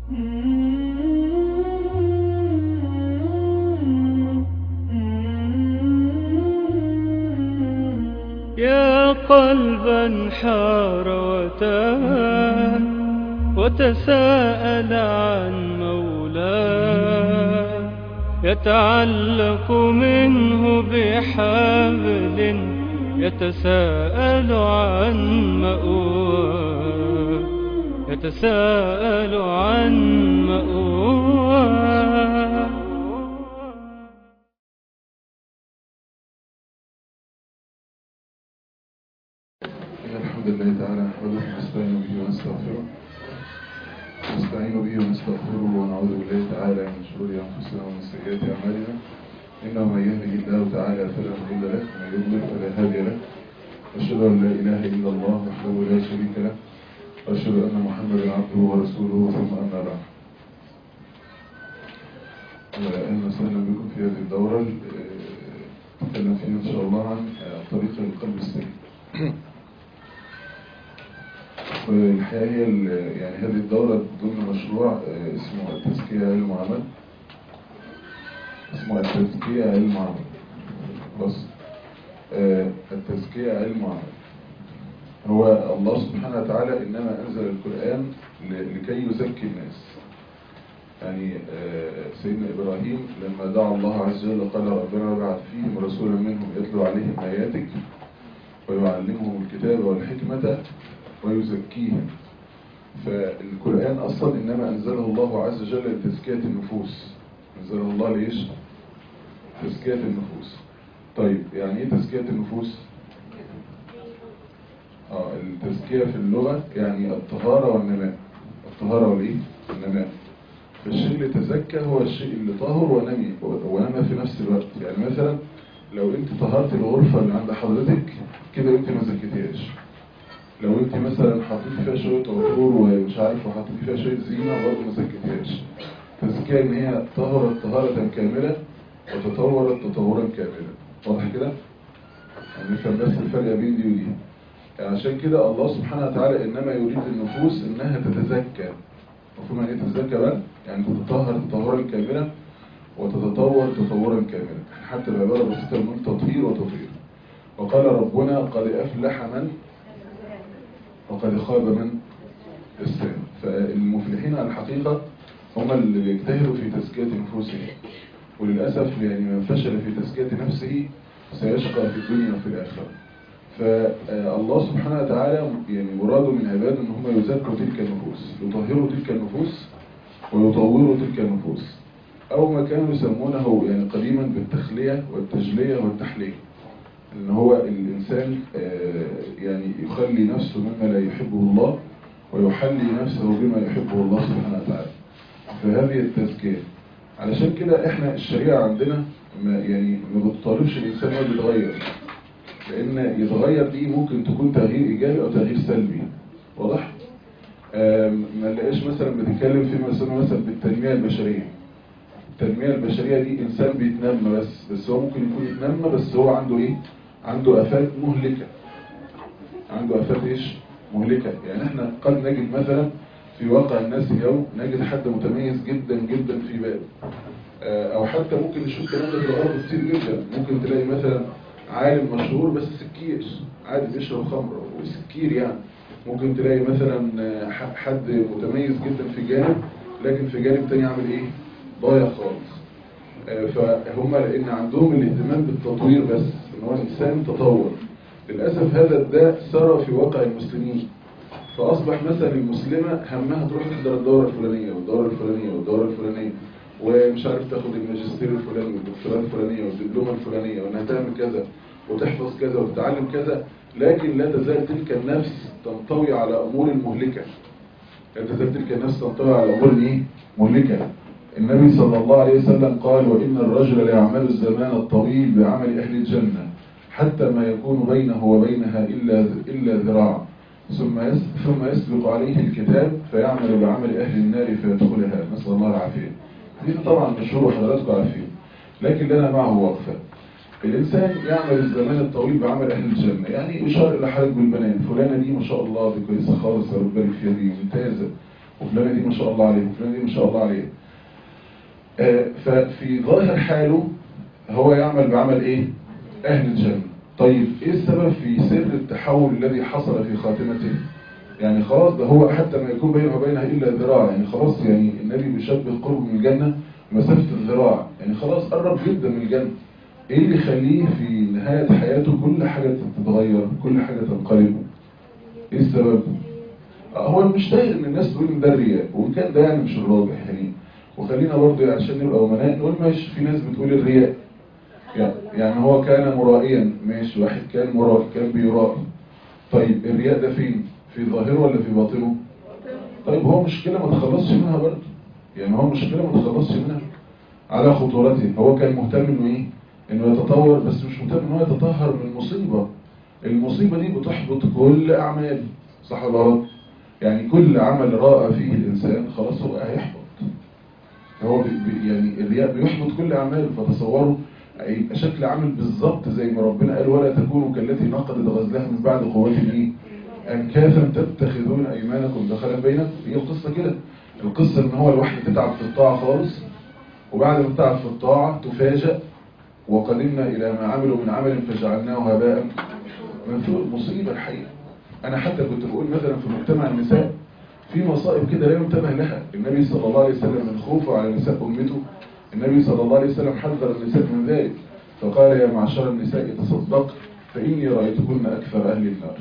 يا قلبا حار وتاه وتساءل عن مولاه يتعلق منه بحبل يتساءل عن مأواه يتساءل عن مأواه إن الحمد لله تعالى نحمده ونستعين به ونستغفره نستعين به ونستغفره ونعوذ بالله تعالى من شرور أنفسنا ومن سيئات أعمالنا إنه من يهده الله تعالى فلا مضل له ومن يضلل فلا هادي له أشهد أن لا إله إلا الله وحده لا شريك له وأشهد أن محمدا عبده ورسوله ثم أما بعد أهلا وسهلا بكم في هذه الدورة آه، نتكلم فيها إن شاء الله عن آه، طريق القلب السليم والحقيقة هي ال- يعني هذه الدورة ضمن مشروع آه، اسمه التزكية علم وعمل اسمه التزكية علم وعمل بس آه، التزكية علم وعمل هو الله سبحانه وتعالى إنما أنزل القرآن ل- لكي يزكي الناس يعني آه، سيدنا إبراهيم لما دعا الله عز وجل قال ربنا وابعث فيهم رسولا منهم يتلو عليهم آياتك ويعلمهم الكتاب والحكمة ويزكيهم فالقرآن أصلا إنما أنزله الله عز وجل لتزكية النفوس أنزله الله ليش؟ تزكية النفوس طيب يعني إيه تزكية النفوس؟ آه التزكية في اللغة يعني الطهارة والنماء الطهارة والإيه؟ النماء فالشيء اللي تزكى هو الشيء اللي طهر ونمي ونمى في نفس الوقت يعني مثلا لو انت طهرت الغرفة اللي عند حضرتك كده انت ما زكيتهاش لو انت مثلا حطيت فيها شوية عطور ومش عارف وحطيت فيها شوية زينة برضه ما زكيتهاش تزكية ان هي طهرت طهارة كاملة وتطورت تطورا كاملا واضح كده؟ يعني نفهم بس الفرق بين دي ودي يعني عشان كده الله سبحانه وتعالى انما يريد النفوس انها تتزكى مفهوم يعني ايه تتزكى بقى؟ يعني تتطهر تطهرا كاملا وتتطور تطورا كاملا حتى بعبارة بسيطة من تطهير وتطهير وقال ربنا قد أفلح من وقد خاب من السام فالمفلحين على الحقيقة هم اللي بيجتهدوا في تزكية نفوسهم وللأسف يعني من فشل في تزكية نفسه سيشقى في الدنيا وفي الآخرة فالله سبحانه وتعالى يعني مراده من عباده ان هم يزكوا تلك النفوس يطهروا تلك النفوس ويطوروا تلك النفوس أو ما كانوا يسمونه يعني قديما بالتخلية والتجلية والتحلية ان هو الإنسان آه، يعني يخلي نفسه مما لا يحبه الله ويحلي نفسه بما يحبه الله سبحانه وتعالى فهذه التزكية علشان كده احنا الشريعة عندنا ما يعني ما بتطالبش الإنسان انه يتغير لأن يتغير دي ممكن تكون تغيير إيجابي أو تغيير سلبي واضح؟ آم، ما نلاقيش مثلا بتتكلم في مثلا مثلا بالتنمية البشرية التنمية البشرية دي إنسان بيتنمى بس بس هو ممكن يكون يتنمى بس هو عنده إيه؟ عنده آفات مهلكة عنده آفات إيش؟ مهلكة يعني إحنا قد نجد مثلا في واقع الناس اليوم نجد حد متميز جدا جدا في باب آه، أو حتى ممكن نشوف الكلام ده في الأرض كتير جدا ممكن تلاقي مثلا عالم مشهور بس سكير عادي بيشرب خمر وسكير يعني ممكن تلاقي مثلا آه، ح- حد متميز جدا في جانب لكن في جانب تاني عامل ايه ضايع خالص آه، فهم لان عندهم الاهتمام بالتطوير بس ان هو الانسان تطور للاسف هذا الداء سرى في واقع المسلمين فاصبح مثلا المسلمه همها تروح تحضر الدوره الفلانيه والدوره الفلانيه والدوره الفلانيه ومش عارف تاخد الماجستير الفلاني والدكتوراه الفلانيه والدبلومه الفلانيه وانها تعمل كذا وتحفظ كذا وتتعلم كذا لكن لا تزال تلك النفس تنطوي على امور مهلكه لا تزال تلك النفس تنطوي على امور ايه مهلكه النبي صلى الله عليه وسلم قال وان الرجل ليعمل الزمان الطويل بعمل اهل الجنه حتى ما يكون بينه وبينها الا الا ذراع ثم يس- ثم يسبق عليه الكتاب فيعمل بعمل اهل النار فيدخلها نسال الله العافيه حديث طبعا مشهور وحضراتكم عارفين لكن لنا معه وقفه الإنسان يعمل الزمان الطويل بعمل أهل الجنة يعني يشار إلى حالك بالبنان فلانة دي ما شاء الله دي كويسة خالص يا رب بارك فيها دي ممتازة وفلانة دي ما شاء الله عليه وفلانة دي ما شاء الله عليه آه، ففي ظاهر حاله هو يعمل بعمل ايه اهل الجنة طيب ايه السبب في سر التحول الذي حصل في خاتمته يعني خلاص ده هو حتى ما يكون بينه وبينها الا ذراع يعني خلاص يعني النبي بيشبه قربه من الجنة مسافة الذراع يعني خلاص قرب جدا من الجنة ايه اللي يخليه في نهاية حياته كل حاجة تتغير كل حاجة تنقلب ايه السبب آه، هو مش داير ان الناس تقول ان ده الرياء وان كان ده يعني مش الراجح يعني وخلينا برضه عشان نبقى امناء نقول ماشي في ناس بتقول الرياء يعني- يعني هو كان مرائيا ماشي واحد كان مرائي كان بيرائي طيب الرياء ده فين في ظاهره ولا في باطنه طيب هو مشكلة ما تخلصش منها برضه يعني هو مشكلة ما تخلصش منها على خطورته هو كان مهتم انه ايه انه يتطور بس مش مهتم انه يتطهر من مصيبة المصيبة دي بتحبط كل اعماله صح ولا غلط يعني كل عمل راى فيه الانسان خلاص هو هيحبط هو بي بي- يعني الرياء بيحبط كل اعماله فتصوروا يبقى شكل عامل بالظبط زي ما ربنا قال ولا تكونوا كالتي نقضت غزلها من بعد قوة ايه انكاثا تتخذون ايمانكم دخلا بينكم هي القصة كده القصة ان هو الواحد تتعب في الطاعة خالص وبعد ما تتعب في الطاعة تفاجأ وقدمنا الى ما عملوا من عمل فجعلناه هباء منثور مصيبة الحقيقة انا حتى كنت بقول مثلا في مجتمع النساء في مصائب كده لا ينتبه لها النبي صلى الله عليه وسلم من خوفه على نساء امته النبي صلى الله عليه وسلم حذر النساء من ذلك فقال يا معشر النساء تصدق فإني رأيتكن أكثر أهل النار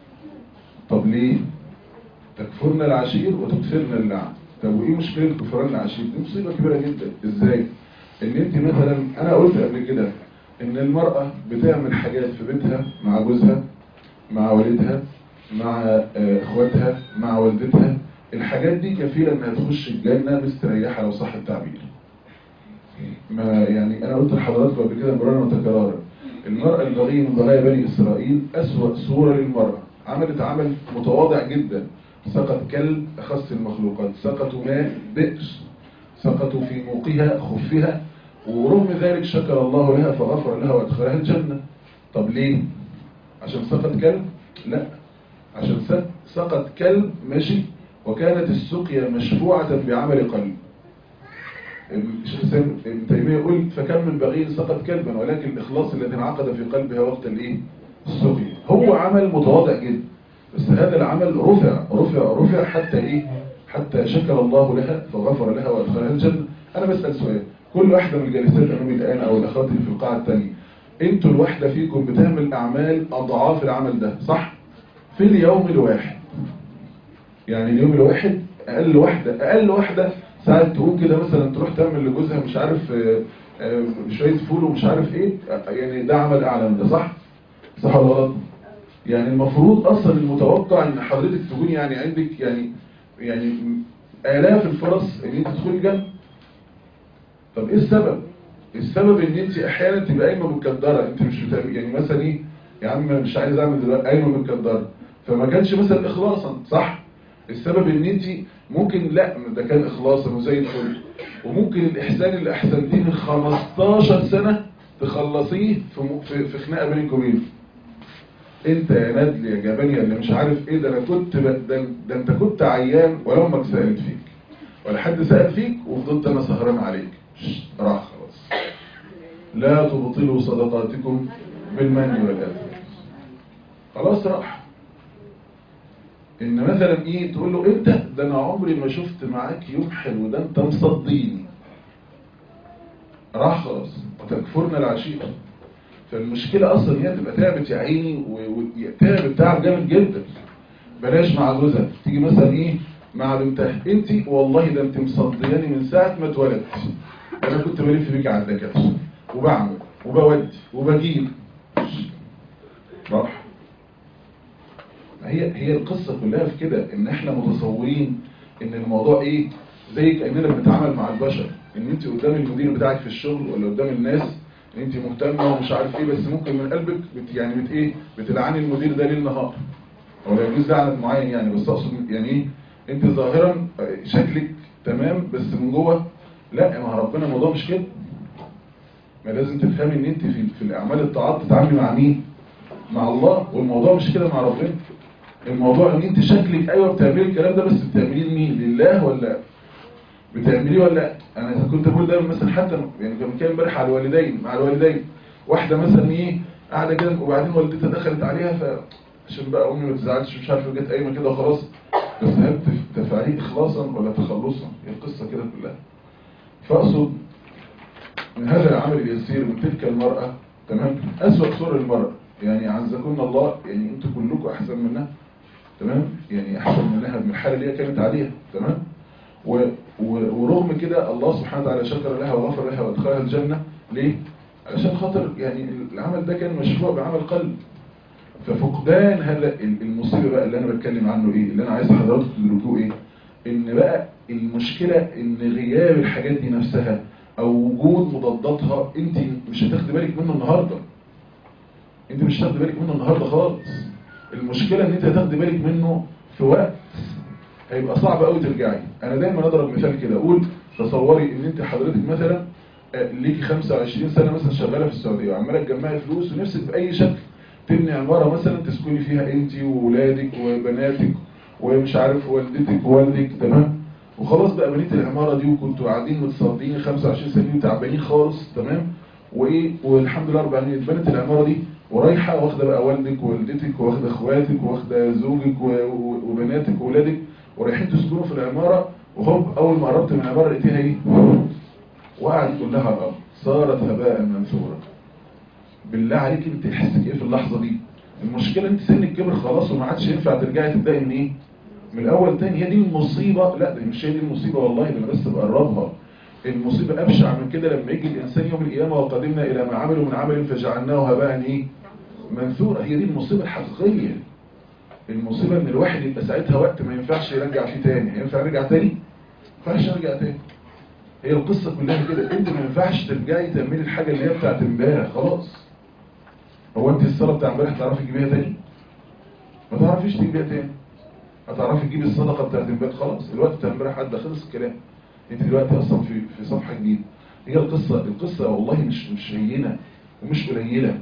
طب ليه تكفرن العشير وتكفرن اللعن طب وإيه مشكلة كفران العشير دي مصيبة كبيرة جدا إزاي إن أنت مثلا أنا قلت قبل كده إن المرأة بتعمل حاجات في بيتها مع جوزها مع والدها مع آه، اخواتها مع والدتها الحاجات دي كفيلة انها تخش الجنة مستريحة لو صح التعبير ما يعني انا قلت لحضراتكم قبل كده مرارا وتكرارا المرأة البغية من بغايا بني اسرائيل اسوأ صورة للمرأة عملت عمل متواضع جدا سقط كلب اخص المخلوقات سقطوا ماء بئر سقطوا في موقها خفها ورغم ذلك شكر الله لها فغفر لها وادخلها الجنة طب ليه عشان سقط كلب لا عشان سق- سقط كلب ماشي وكانت السقيا مشفوعة بعمل قلب الشيخ الإسلام ابن تيمية يقول فكم من بغي سقط كلبا ولكن الإخلاص الذي انعقد في قلبها وقت الايه السقيا هو عمل متواضع جدا بس هذا العمل رفع رفع رفع حتى ايه حتى شكر الله لها فغفر لها وادخلها الجنة انا بسأل سؤال كل واحدة من الجالسات امامي الان او الاخوات اللي في القاعة الثانية انتوا الواحدة فيكم بتعمل اعمال اضعاف العمل ده صح في اليوم الواحد يعني اليوم الواحد اقل واحدة اقل واحدة ساعات تقوم كده مثلا تروح تعمل لجوزها مش عارف آه، آه، شوية فول ومش عارف ايه آه، يعني ده عمل اعلى من ده صح صح ولا غلط يعني المفروض اصلا المتوقع ان حضرتك تكون يعني عندك يعني يعني الاف الفرص ان انت تدخلي الجنه طب ايه السبب السبب ان انت احيانا تبقى قايمه متكدره انت مش بتعمل يعني مثلا ايه يا عم مش عايز اعمل دلوقتي قايمه متكدره فما كانش مثلا اخلاصا صح السبب ان انت ممكن لا ده كان اخلاصا وزي الفل وممكن الاحسان اللي احسنتيه من 15 سنه تخلصيه في م- في, في خناقه بينك وبينه انت يا نادل يا جبانيا اللي مش عارف ايه ده انا كنت ب... ده, ده انت كنت عيان ولا امك سالت فيك ولا حد سال فيك وفضلت انا سهران عليك شش، راح خلاص لا تبطلوا صدقاتكم بالمن والاذى خلاص راح ان مثلا ايه تقول له انت ده انا عمري ما شفت معاك يوم حلو ده انت مصديني راح خلاص وتكفرنا العشيره فالمشكلة أصلا هي تبقى تعبت يا عيني وتعبت تعب جامد جدا بلاش مع جوزها تيجي مثلا إيه مع بنتها أنت والله ده أنت مصدياني من ساعة ما اتولدت أنا كنت بلف بيك على الدكاترة وبعمل وبودي وبجيب راح هي هي القصة كلها في كده إن إحنا متصورين إن الموضوع إيه زي كأننا بنتعامل مع البشر إن أنت قدام المدير بتاعك في الشغل ولا قدام الناس انت مهتمه ومش عارف ايه بس ممكن من قلبك بت يعني بت ايه بتلعني المدير ده ليل نهار هو لا يجوز لعنه معين يعني بس اقصد يعني ايه انت ظاهرا شكلك تمام بس من جوه لا ما ربنا الموضوع مش كده ما لازم تفهمي ان انت في في الاعمال الطاعات تتعاملي مع مين مع الله والموضوع مش كده مع ربنا الموضوع ان انت شكلك ايوه بتعملي الكلام ده بس بتعمليه لمين لله ولا بتعمليه ولا انا كنت بقول دايما مثلا حتى يعني كان بنتكلم امبارح على الوالدين مع الوالدين واحده مثلا ايه قاعده كده وبعدين والدتها دخلت عليها ف عشان بقى امي ما تزعلش مش عارفه جت قايمه كده وخلاص بس هل تف- تفعليه اخلاصا ولا تخلصا هي القصه كده كلها فاقصد من هذا العمل اليسير من تلك المرأة تمام أسوأ صور المرأة يعني عزكم الله يعني انتوا كلكم أحسن منها تمام يعني أحسن منها من الحالة اللي هي كانت عليها تمام و و ورغم كده الله سبحانه وتعالى شكر لها وغفر لها وادخلها الجنة ليه؟ علشان خاطر يعني العمل ده كان مشروع بعمل قلب ففقدان هذا ال- المصيبة بقى اللي أنا بتكلم عنه إيه اللي أنا عايز حضراتكم تدركوه إيه إن بقى المشكلة إن غياب الحاجات دي نفسها أو وجود مضاداتها أنت مش هتاخدي بالك منه النهاردة أنت مش هتاخدي بالك منه النهاردة خالص المشكلة إن أنت هتاخدي بالك منه في وقت هيبقى صعب قوي ترجعي أنا دايما أضرب مثال كده أقول تصوري إن أنت حضرتك مثلا آه، ليكي 25 سنة مثلا شغالة في السعودية وعمالة تجمعي فلوس ونفسك بأي شكل تبني عمارة مثلا تسكني فيها انت وولادك وبناتك ومش عارف والدتك ووالدك تمام وخلاص بقى بنيت العمارة دي وكنتوا قاعدين متصدين 25 سنة وتعبانين خالص تمام وايه والحمد لله رب العالمين اتبنت العمارة دي ورايحة واخدة بقى والدك ووالدتك واخدة اخواتك واخدة زوجك و- و- وبناتك وولادك ورايحين تسكنوا في العمارة وهوب اول ما قربت من العمارة لقيتيها ايه وقعت كلها على الارض صارت هباء منثورا بالله عليك انت تحسك ايه في اللحظة دي المشكلة انت سنك كبر خلاص وما عادش ينفع ترجعي تبدأي من ايه من الاول تاني هي دي المصيبة لا دي مش هي دي المصيبة والله ده انا بس بقربها المصيبة ابشع من كده لما يجي الانسان يوم القيامة وقدمنا الى ما عملوا من عمل فجعلناه هباء ايه منثورا هي دي المصيبة الحقيقية المصيبة ان الواحد يبقى ساعتها وقت ما ينفعش يرجع فيه تاني هينفع يرجع تاني ما ينفعش يرجع تاني هي القصة كلها كده انت ما ينفعش ترجعي تعملي الحاجة اللي هي بتاعت امبارح خلاص هو انت الصلاة بتاع امبارح تعرفي تجيبيها تاني ما تعرفيش تجيبيها تاني هتعرفي تجيبي الصدقة بتاعت امبارح خلاص الوقت بتاع امبارح عدى خلص الكلام انت دلوقتي اصلا في في صفحة جديدة هي القصة القصة والله مش مش هينة ومش قليلة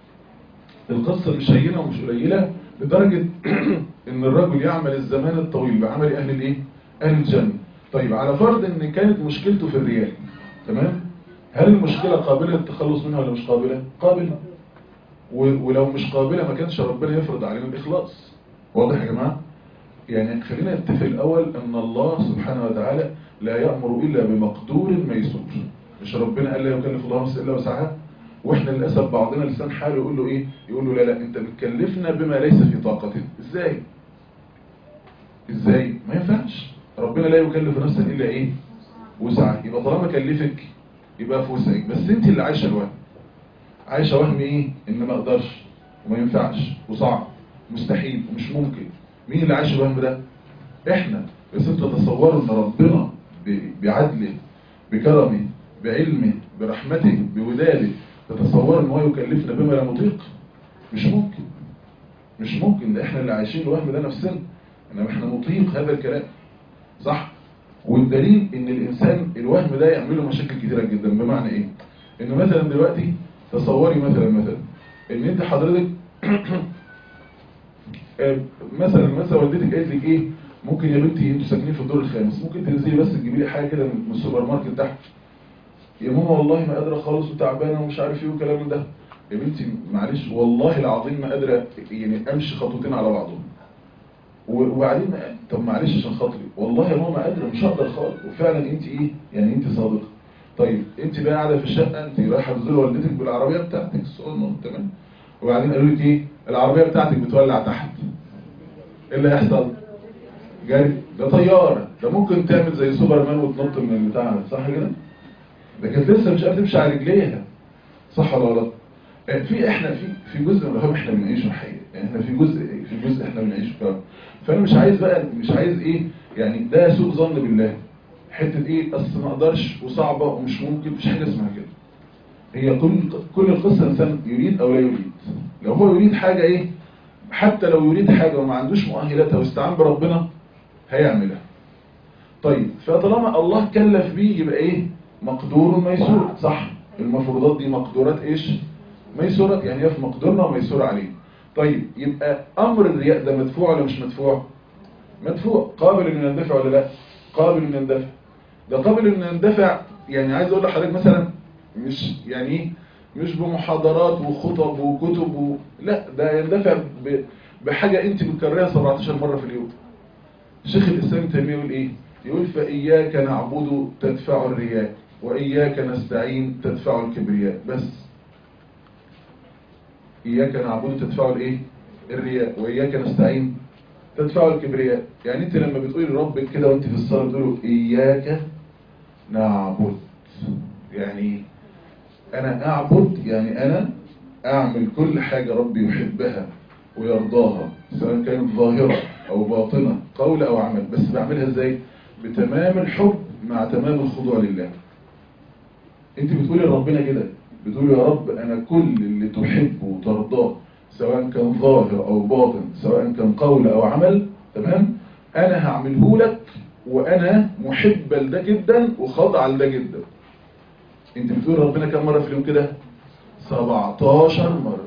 القصة مش هينة ومش قليلة لدرجة ان الرجل يعمل الزمان الطويل بعمل اهل الايه اهل الجنة طيب على فرض ان كانت مشكلته في الرياء تمام هل المشكلة قابلة للتخلص منها ولا مش قابلة قابلة و- ولو مش قابلة ما كانش ربنا يفرض علينا الإخلاص واضح يا جماعة يعني خلينا نتفق الأول أن الله سبحانه وتعالى لا يأمر إلا بمقدور ميسور مش ربنا قال لا يكلف الله نفسا إلا وسعها واحنا للأسف بعضنا لسان حاله يقول له إيه يقول له لا لا أنت بتكلفنا بما ليس في طاقتنا إزاي إزاي ما ينفعش ربنا لا يكلف نفسا إلا إيه وسعها يبقى طالما كلفك يبقى في وسعك بس أنت اللي عايشة الوهم عايشة وهم ايه ان ما اقدرش وما ينفعش وصعب مستحيل ومش ممكن مين اللي عايش الوهم ده احنا بس انتوا تصوروا ان ربنا ب- بعدله بكرمه بعلمه برحمته بوداده تتصوروا ان هو يكلفنا بما لا نطيق مش ممكن مش ممكن ده احنا اللي عايشين الوهم ده نفسنا انما احنا نطيق هذا الكلام صح والدليل ان الانسان الوهم ده يعمل له مشاكل كتيره جدا بمعنى ايه انه مثلا دلوقتي تصوري مثلا مثلا ان انت حضرتك آه، مثلا مثلا والدتك قالت لك ايه ممكن يا بنتي انتوا ساكنين في الدور الخامس ممكن تنزلي بس تجيبي لي حاجه كده من السوبر ماركت تحت يا ماما والله ما قادره خالص وتعبانه ومش عارف ايه وكلام من ده يا بنتي معلش والله العظيم ما قادره يعني امشي خطوتين على بعضهم و- وبعدين طب معلش عشان خاطري والله يا ماما قادره مش هقدر خالص وفعلا انت ايه يعني انت صادقه طيب انت بقى قاعده في الشقه انت رايحه تزوري والدتك بالعربيه بتاعتك الصغنن تمام وبعدين قالوا لك ايه العربيه بتاعتك بتولع تحت ايه اللي هيحصل جري ده طياره ده ممكن تعمل زي سوبر مان وتنط من البتاع صح كده ده كانت لسه مش قادره تمشي على رجليها صح ولا غلط آه، في احنا في في جزء من الرهاب احنا بنعيشه الحقيقه يعني احنا في جزء في جزء احنا بنعيشه فعلا. فانا مش عايز بقى مش عايز ايه يعني ده سوء ظن بالله حته ايه اصل ما اقدرش وصعبه ومش ممكن مفيش حاجه اسمها كده هي كل كل القصه انسان يريد او لا يريد لو هو يريد حاجه ايه حتى لو يريد حاجه وما عندوش مؤهلاتها واستعان بربنا هيعملها طيب فطالما الله كلف بيه يبقى ايه مقدور ميسور صح المفروضات دي مقدورات ايش ميسورات يعني هي في مقدورنا وميسور عليه طيب يبقى امر الرياء ده مدفوع ولا مش مدفوع مدفوع قابل انه يندفع ولا لا قابل انه يندفع ده قابل انه يندفع يعني عايز اقول لحضرتك مثلا مش يعني ايه مش بمحاضرات وخطب وكتب و... لا ده يندفع ب... بحاجة انت بتكررها 17 مرة في اليوم شيخ الاسلام ابن تيميه يقول ايه يقول فاياك نعبد تدفع الرياء واياك نستعين تدفع الكبرياء بس اياك نعبد تدفع الايه الرياء واياك نستعين تدفع الكبرياء يعني انت لما بتقولي لربك كده وانت في الصلاه بتقول له اياك نعبد يعني انا اعبد يعني انا اعمل كل حاجه ربي يحبها ويرضاها سواء كانت ظاهره او باطنه قول او عمل بس بعملها ازاي بتمام الحب مع تمام الخضوع لله انت بتقولي لربنا كده بتقولي يا رب انا كل اللي تحبه وترضاه سواء كان ظاهر او باطن سواء كان قول او عمل تمام انا هعمله لك وانا محب لده جدا وخاضع لده جدا انت بتقولي ربنا كم مره في اليوم كده 17 مره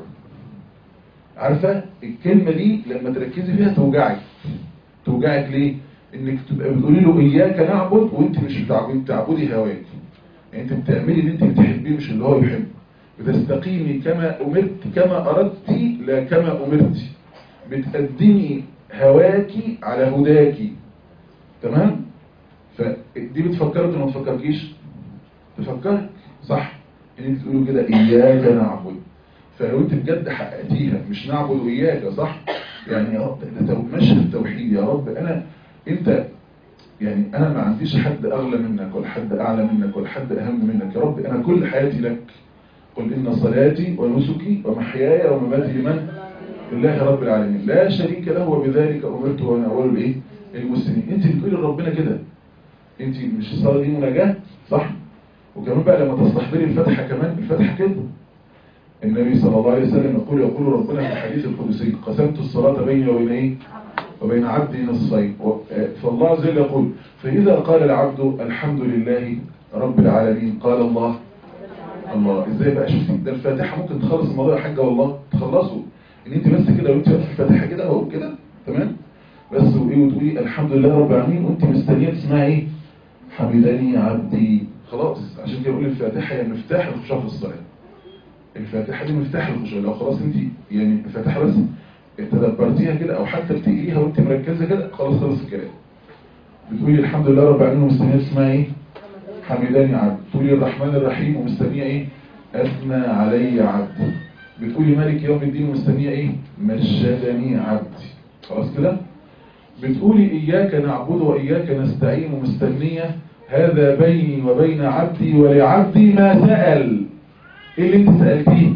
عارفه الكلمه دي لما تركزي فيها توجعك توجعك ليه انك تبقى بتقولي له اياك نعبد وانت مش بتعبدي بتعبدي هواك يعني انت بتعملي اللي انت بتحبيه مش اللي هو يحبه بتستقيمي كما امرت كما اردت لا كما امرت بتقدمي هواكي على هداكي تمام فدي بتفكرك ولا ما تفكركيش تفكرك صح ان انت تقولوا كده اياك نعبد فلو انت بجد حققتيها مش نعبد اياك صح يعني يا رب ده مشهد توحيد يا رب انا انت يعني انا ما عنديش حد اغلى منك ولا حد اعلى منك ولا حد اهم منك يا رب انا كل حياتي لك قل ان صلاتي ونسكي ومحياي ومماتي لمن لله رب العالمين لا شريك له وبذلك امرت وانا اول الايه المسلمين انت بتقولي لربنا كده انت مش الصلاه دي مناجاه صح وكمان بقى لما تستحضري الفاتحه كمان الفاتحه كده النبي صلى الله عليه وسلم يقول يقول ربنا في الحديث القدسي قسمت الصلاه بيني وبين ايه وبين عبدي نصفين فالله عز وجل يقول فإذا قال العبد الحمد لله رب العالمين قال الله الله ازاي بقى شوفي ده الفاتحة ممكن تخلص الموضوع يا حاجة والله تخلصوا ان انت بس كده وانت في الفاتحة كده اهو كده تمام بس وايه وتقولي الحمد لله رب العالمين وانت مستنيه تسمعي ايه حمدني عبدي خلاص عشان كده بقول الفاتحة هي مفتاح الخشوع في الصلاة الفاتحة دي مفتاح الخشوع لو خلاص انت يعني الفاتحة بس تدبرتيها كده او حتى بتقريها وانت مركزه كده خلاص خلص الكلام بتقولي الحمد لله رب العالمين ومستنيه اسمها ايه حمداني عبد تقولي الرحمن الرحيم ومستنيه ايه اثنى علي عبد بتقولي مالك يوم الدين ومستنيه ايه مجدني عبدي خلاص كده بتقولي اياك نعبد واياك نستعين ومستنيه هذا بيني وبين عبدي ولعبدي ما سأل ايه اللي انت سألتيه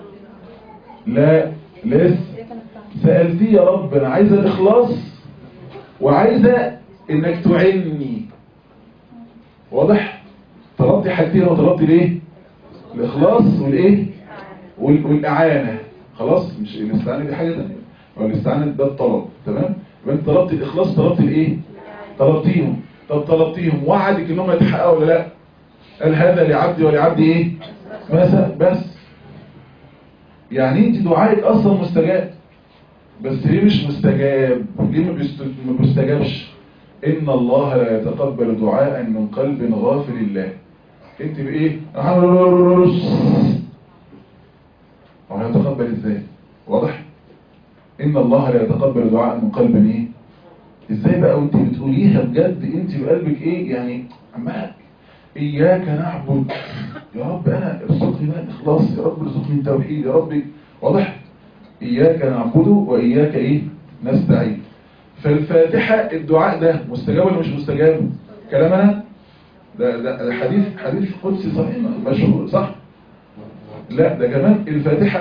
لا لسه سألتي يا رب أنا عايزة الإخلاص وعايزة إنك تعني واضح؟ طلبتي حاجتين وطلبتي ليه؟ الإخلاص والإيه؟ والإعانة خلاص مش الاستعانة دي حاجة تانية هو الاستعانة ده الطلب تمام؟ يبقى أنت طلبت الإخلاص طلبت الإيه؟ طلبتيهم طب طلبتيهم وعدك إنهم يتحققوا ولا لأ؟ قال هذا لعبدي ولعبدي إيه؟ مثلا بس يعني أنت دعائك أصلا مستجاب بس ليه مش مستجاب ليه ما بيستجابش ان الله لا يتقبل دعاء من قلب غافل الله انت بايه هو هيتقبل ازاي واضح ان الله لا يتقبل دعاء من قلب ايه ازاي بقى وانت بتقوليها بجد انت بقلبك ايه يعني عمال اياك نعبد يا رب انا ارزقني بقى الاخلاص يا رب ارزقني التوحيد يا رب واضح إياك نعبد وإياك إيه نستعين فالفاتحة الدعاء ده مستجاب ولا مش مستجاب كلام أنا ده, ده, ده حديث حديث قدسي صحيح مشهور صح لا ده كمان الفاتحة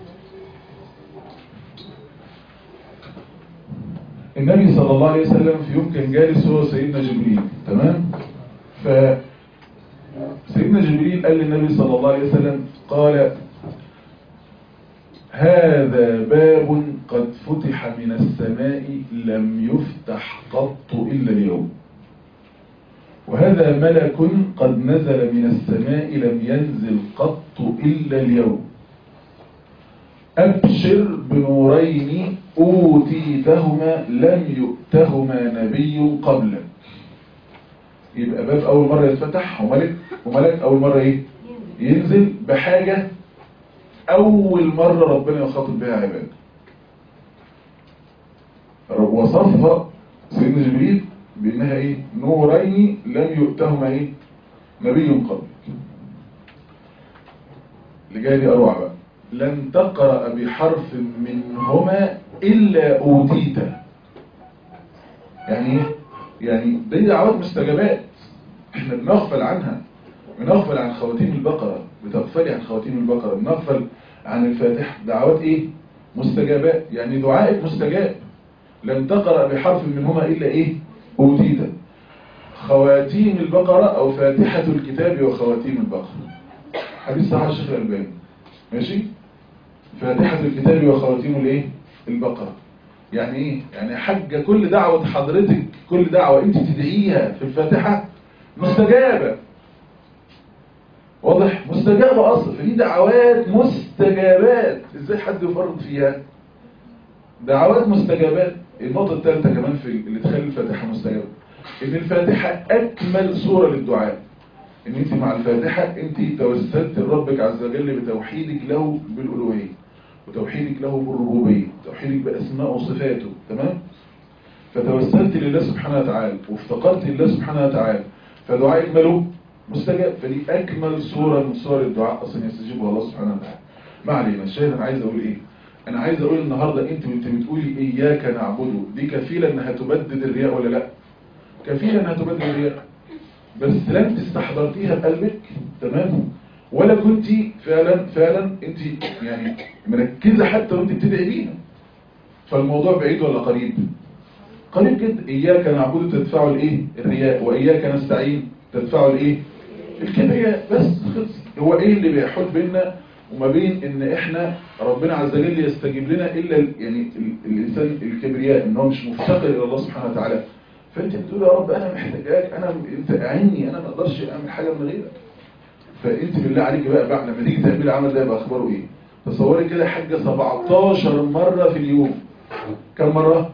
النبي صلى الله عليه وسلم في يوم كان جالس هو سيدنا جبريل تمام ف سيدنا جبريل قال للنبي صلى الله عليه وسلم قال هذا باب قد فتح من السماء لم يفتح قط إلا اليوم وهذا ملك قد نزل من السماء لم ينزل قط إلا اليوم أبشر بنورين أوتيتهما لم يؤتهما نبي قبلك يبقى باب أول مرة يتفتح وملك وملك أول مرة إيه ينزل بحاجة أول مرة ربنا يخاطب بها عباده وصفها سيدنا جبريل بأنها إيه نورين لم يؤتهما إيه نبي قبل اللي جاي دي أروع بقى لن تقرأ بحرف منهما إلا أوتيته يعني إيه؟ يعني دي دعوات مستجابات احنا بنغفل عنها بنغفل عن خواتيم البقرة بتغفلي عن خواتيم البقرة بنغفل عن الفاتحة دعوات ايه مستجابات يعني دعائك مستجاب لن تقرأ بحرف منهما إلا ايه أوتيته خواتيم البقرة أو فاتحة الكتاب وخواتيم البقرة حديث صحيح الشيخ الألباني ماشي فاتحة الكتاب وخواتيم الايه البقرة يعني ايه يعني حاجة كل دعوة حضرتك كل دعوة انت تدعيها في الفاتحة مستجابة واضح مستجابة اصلا فدي دعوات مستجابات ازاي حد يفرط فيها دعوات مستجابات النقطة الثالثة كمان في اللي تخلي الفاتحة مستجابة ان الفاتحة اكمل صورة للدعاء ان انت مع الفاتحة انت توسلت لربك عز وجل بتوحيدك له بالالوهية وتوحيدك له بالربوبية توحيدك باسماء وصفاته تمام فتوسلت لله سبحانه وتعالى وافتقرت لله سبحانه وتعالى فدعائك ماله مستجاب فدي اكمل صورة من صور الدعاء اصلا يستجيبها الله سبحانه وتعالى ما علينا الشاهد انا عايز اقول ايه انا عايز اقول النهاردة انت وانت بتقولي اياك نعبده دي كفيلة انها تبدد الرياء ولا لا كفيلة انها تبدد الرياء بس لا انت استحضرتيها بقلبك تمام ولا كنت فعلا فعلا انت يعني مركزة حتى وانت بتدعي بيها فالموضوع بعيد ولا قريب قريب جدا اياك نعبد تدفعه الايه الرياء واياك نستعين تدفعه الايه الكبرياء بس خلص هو ايه اللي بيحول بيننا وما بين ان احنا ربنا عز وجل يستجيب لنا الا ال- يعني ال- الانسان الكبرياء ان هو مش مفتقر الى الله سبحانه وتعالى فانت بتقول يا رب انا محتاجاك انا انت اعني انا ما اقدرش اعمل حاجه من غيرك فانت بالله عليك بقى بعد لما تيجي تعملي العمل ده يبقى اخباره ايه تصوري كده يا حاجه 17 مره في اليوم كم مره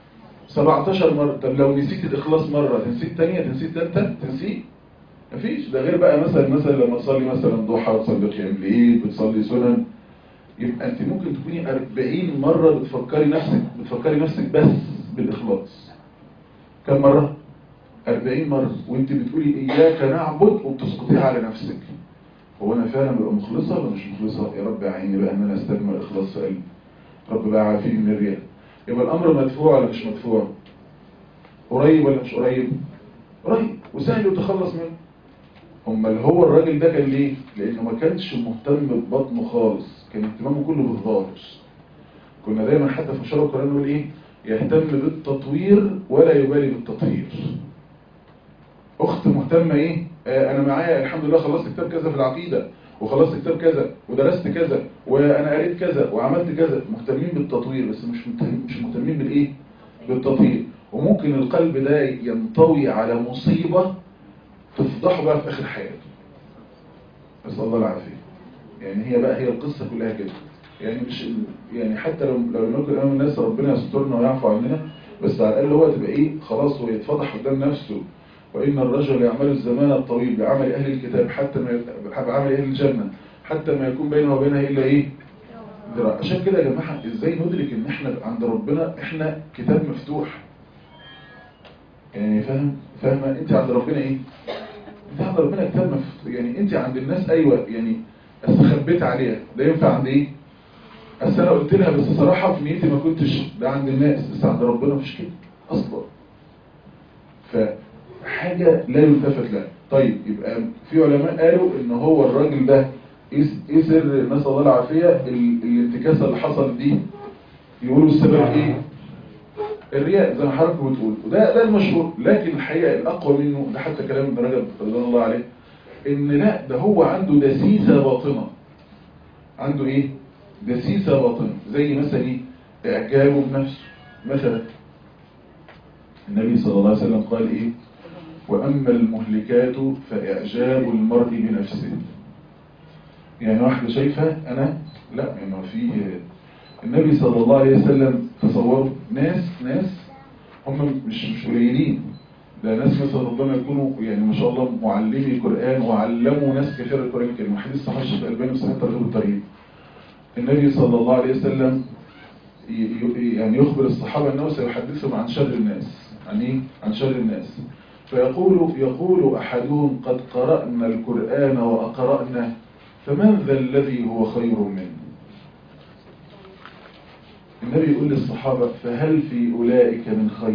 17 مره طب لو نسيت الاخلاص مره تنسي الثانيه تنسي الثالثه تنسيه مفيش ده غير بقى مثلا مثلا لما تصلي مثلا ضحى وتصلي قيام ليل بتصلي سنن يبقى انت ممكن تكوني 40 مره بتفكري نفسك بتفكري نفسك بس بالاخلاص كم مره 40 مرة وانت بتقولي اياك نعبد وبتسقطيها على نفسك هو انا فعلا ببقى مخلصة ولا مش مخلصة يا رب عيني بقى ان انا استجمع الاخلاص في قلبي رب بقى عافيني من الرياء يبقى الامر مدفوع ولا مش مدفوع قريب ولا مش قريب قريب وسهل يتخلص منه امال هو الراجل ده كان ليه لانه ما كانش مهتم ببطنه خالص كان اهتمامه كله بالظاهر كنا دايما حتى في شرع القرآن نقول ايه يهتم بالتطوير ولا يبالي بالتطهير اخت مهتمة ايه آه انا معايا الحمد لله خلصت كتاب كذا في العقيدة وخلصت كتاب كذا ودرست كذا وانا قريت كذا وعملت كذا مهتمين بالتطوير بس مش مهتم مش مهتمين بالايه بالتطهير وممكن القلب ده ينطوي على مصيبة تفضحه بقى في اخر حياته نسال الله العافية يعني هي بقى هي القصة كلها كده يعني مش يعني حتى لو لو نقول امام الناس ربنا يسترنا ويعفو عننا بس على الاقل هو تبقى ايه خلاص هو يتفضح قدام نفسه وان الرجل يعمل الزمان الطويل بعمل اهل الكتاب حتى ما يت- بعمل اهل الجنه حتى ما يكون بينه وبينها الا ايه ذراع عشان كده يا جماعه ازاي ندرك ان احنا عند ربنا احنا كتاب مفتوح يعني فاهم فاهمه انت عند ربنا ايه انت عند ربنا كتاب مفتوح يعني انت عند الناس ايوه يعني استخبيت عليها ده ينفع عند ايه بس انا قلت لها بس صراحة في نيتي ما كنتش ده عند الناس بس عند ربنا مش كده اصلا فحاجة لا يلتفت لها طيب يبقى في علماء قالوا ان هو الراجل ده ايه إيه سر نسأل الله العافية ال- الانتكاسة اللي حصلت دي يقولوا السبب ايه الرياء زي ما حضرتك بتقول وده ده المشهور لكن الحقيقة الاقوى منه ده حتى كلام ابن رجب رضوان الله عليه ان لا ده هو عنده دسيسة باطنة عنده ايه دسيسة باطنة زي مثلا ايه اعجابه بنفسه مثلا النبي صلى الله عليه وسلم قال ايه واما المهلكات فاعجاب المرء بنفسه يعني واحدة شايفة انا لا انه في النبي صلى الله عليه وسلم تصوروا ناس ناس هم مش مش قليلين ده ناس مثلا ربما يكونوا يعني ما شاء الله معلمي قرآن وعلموا ناس كثير القرآن الكريم حديث صحيح الشيخ الألباني في صحيح ترغيب الترهيب النبي صلى الله عليه وسلم ي- ي- يعني يخبر الصحابة أنه سيحدثهم عن شر الناس عن إيه؟ عن شر الناس فيقول يقول أحدهم قد قرأنا القرآن وأقرأنا فمن ذا الذي هو خير منه النبي يقول للصحابة فهل في أولئك من خير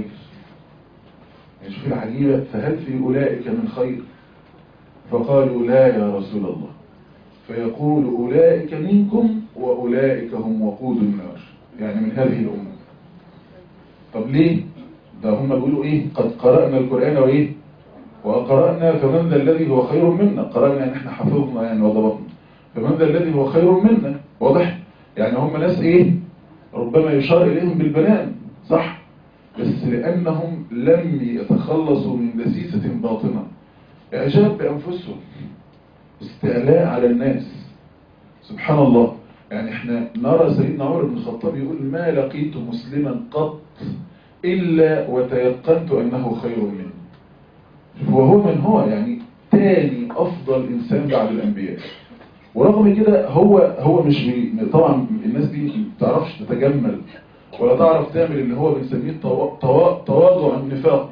يعني شوف العجيبة فهل في أولئك من خير فقالوا لا يا رسول الله فيقول أولئك منكم وأولئك هم وقود النار يعني من هذه الأمة طب ليه ده هم بيقولوا إيه قد قرأنا القرآن وإيه وقرأنا فمن ذا الذي هو خير منا قرأنا يعني احنا حفظنا يعني وضبطنا فمن ذا الذي هو خير منا واضح يعني هم ناس ايه ربما يشار إليهم بالبنان صح بس لأنهم لم يتخلصوا من دسيسة باطنة إعجاب بأنفسهم استعلاء على الناس سبحان الله يعني احنا نرى سيدنا عمر بن الخطاب يقول ما لقيت مسلما قط إلا وتيقنت أنه خير منه وهو من هو يعني تاني أفضل إنسان بعد الأنبياء ورغم كده هو هو مش بي طبعا الناس دي ما تعرفش تتجمل ولا تعرف تعمل اللي هو بنسميه توا- توا- تواضع النفاق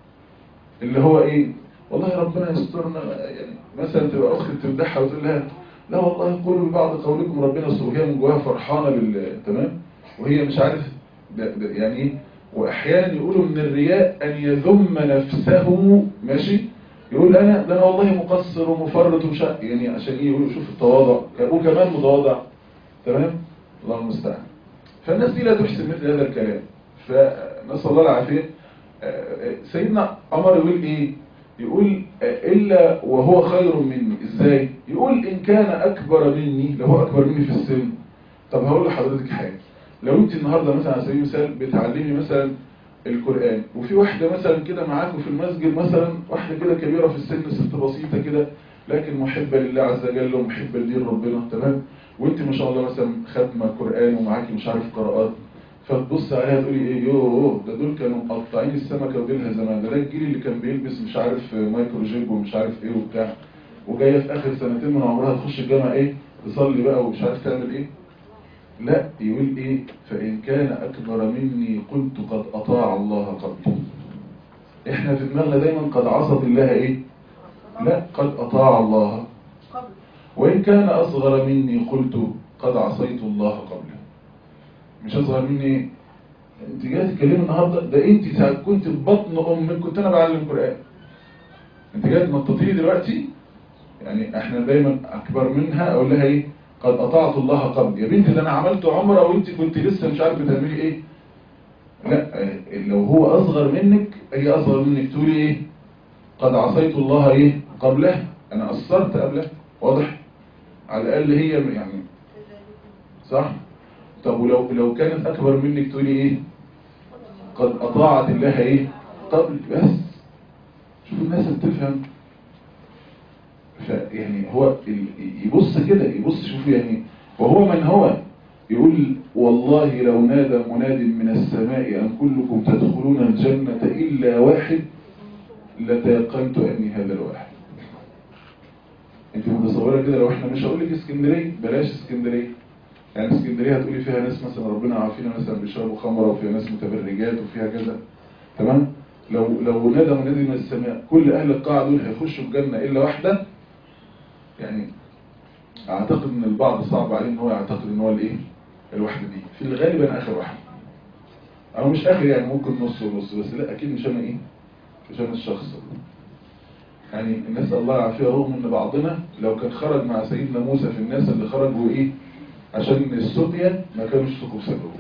اللي هو ايه والله ربنا يسترنا يعني مثلا تبقى اخت تمدحها وتقول لها لا والله قولوا ببعض قولكم ربنا يستر وهي من جواها فرحانه بال تمام وهي مش عارف ده ده يعني ايه واحيانا يقولوا من الرياء ان يذم نفسه ماشي يقول انا ده انا والله مقصر ومفرط ومش عارف- يعني عشان ايه يقولوا شوف التواضع وكمان متواضع تمام الله المستعان فالناس دي لا تحسن مثل هذا الكلام فنسال الله العافيه آه، سيدنا عمر يقول ايه يقول آه، الا وهو خير مني ازاي يقول ان كان اكبر مني لو هو اكبر مني في السن طب هقول لحضرتك حاجه لو انت النهارده مثلا على سبيل المثال بتعلمي مثلا القرآن وفي واحدة مثلا كده معاكم في المسجد مثلا واحدة كده كبيرة في السن ست بسيطة كده لكن محبة لله عز وجل ومحبة لدين ربنا تمام وانت ما شاء الله مثلا ختمة قرآن ومعاكي مش عارف قراءات فتبص عليها تقولي ايه يوه ده دول كانوا مقطعين السمكة وديلها زمان ده ده الجيل اللي كان بيلبس مش عارف مايكرو جيب ومش عارف ايه وبتاع وجاية في اخر سنتين من عمرها تخش الجامعة ايه تصلي بقى ومش عارف تعمل ايه لا يقول ايه فإن كان أكبر مني قلت قد أطاع الله قبلي احنا في دماغنا دايما قد عصت الله ايه لا قد أطاع الله قبل وإن كان أصغر مني قلت قد عصيت الله قبله مش أصغر مني ايه انت جاي تتكلمي النهارده ده انت ساعة كنت في بطن امك كنت انا بعلم قرآن انت جاي تنططي دلوقتي يعني احنا دايما اكبر منها اقول لها ايه قد اطعت الله قبل يا بنتي ده انا عملت عمره وانت كنت لسه مش عارفه تعملي ايه لا اه، لو هو اصغر منك هي اصغر منك تقولي ايه قد عصيت الله ايه قبله انا قصرت قبله واضح على الاقل هي يعني صح طب ولو لو كانت اكبر منك تقولي ايه قد اطاعت الله ايه قبل بس شوف الناس بتفهم فيعني هو ال- يبص كده يبص شوف يعني وهو من هو يقول والله لو نادى مناد من السماء أن كلكم تدخلون الجنة إلا واحد لتيقنت أني هذا الواحد انت متصورة كده لو احنا مش هقول لك اسكندرية بلاش اسكندرية يعني اسكندرية هتقولي فيها ناس مثلا ربنا عافينا مثلا بيشربوا خمرة وفيها ناس متبرجات وفيها كذا تمام لو لو نادى منادي من السماء كل اهل القاعة دول هيخشوا الجنة الا واحدة يعني اعتقد ان البعض صعب عليه ان هو يعتقد ان هو الايه الواحدة دي في الغالب انا اخر واحد او مش اخر يعني ممكن نص ونص بس لا اكيد مش انا ايه مش انا الشخص يعني نسأل الله العافية رغم ان بعضنا لو كان خرج مع سيدنا موسى في الناس اللي خرجوا ايه عشان السقيا ما كانوش سقوا بسببه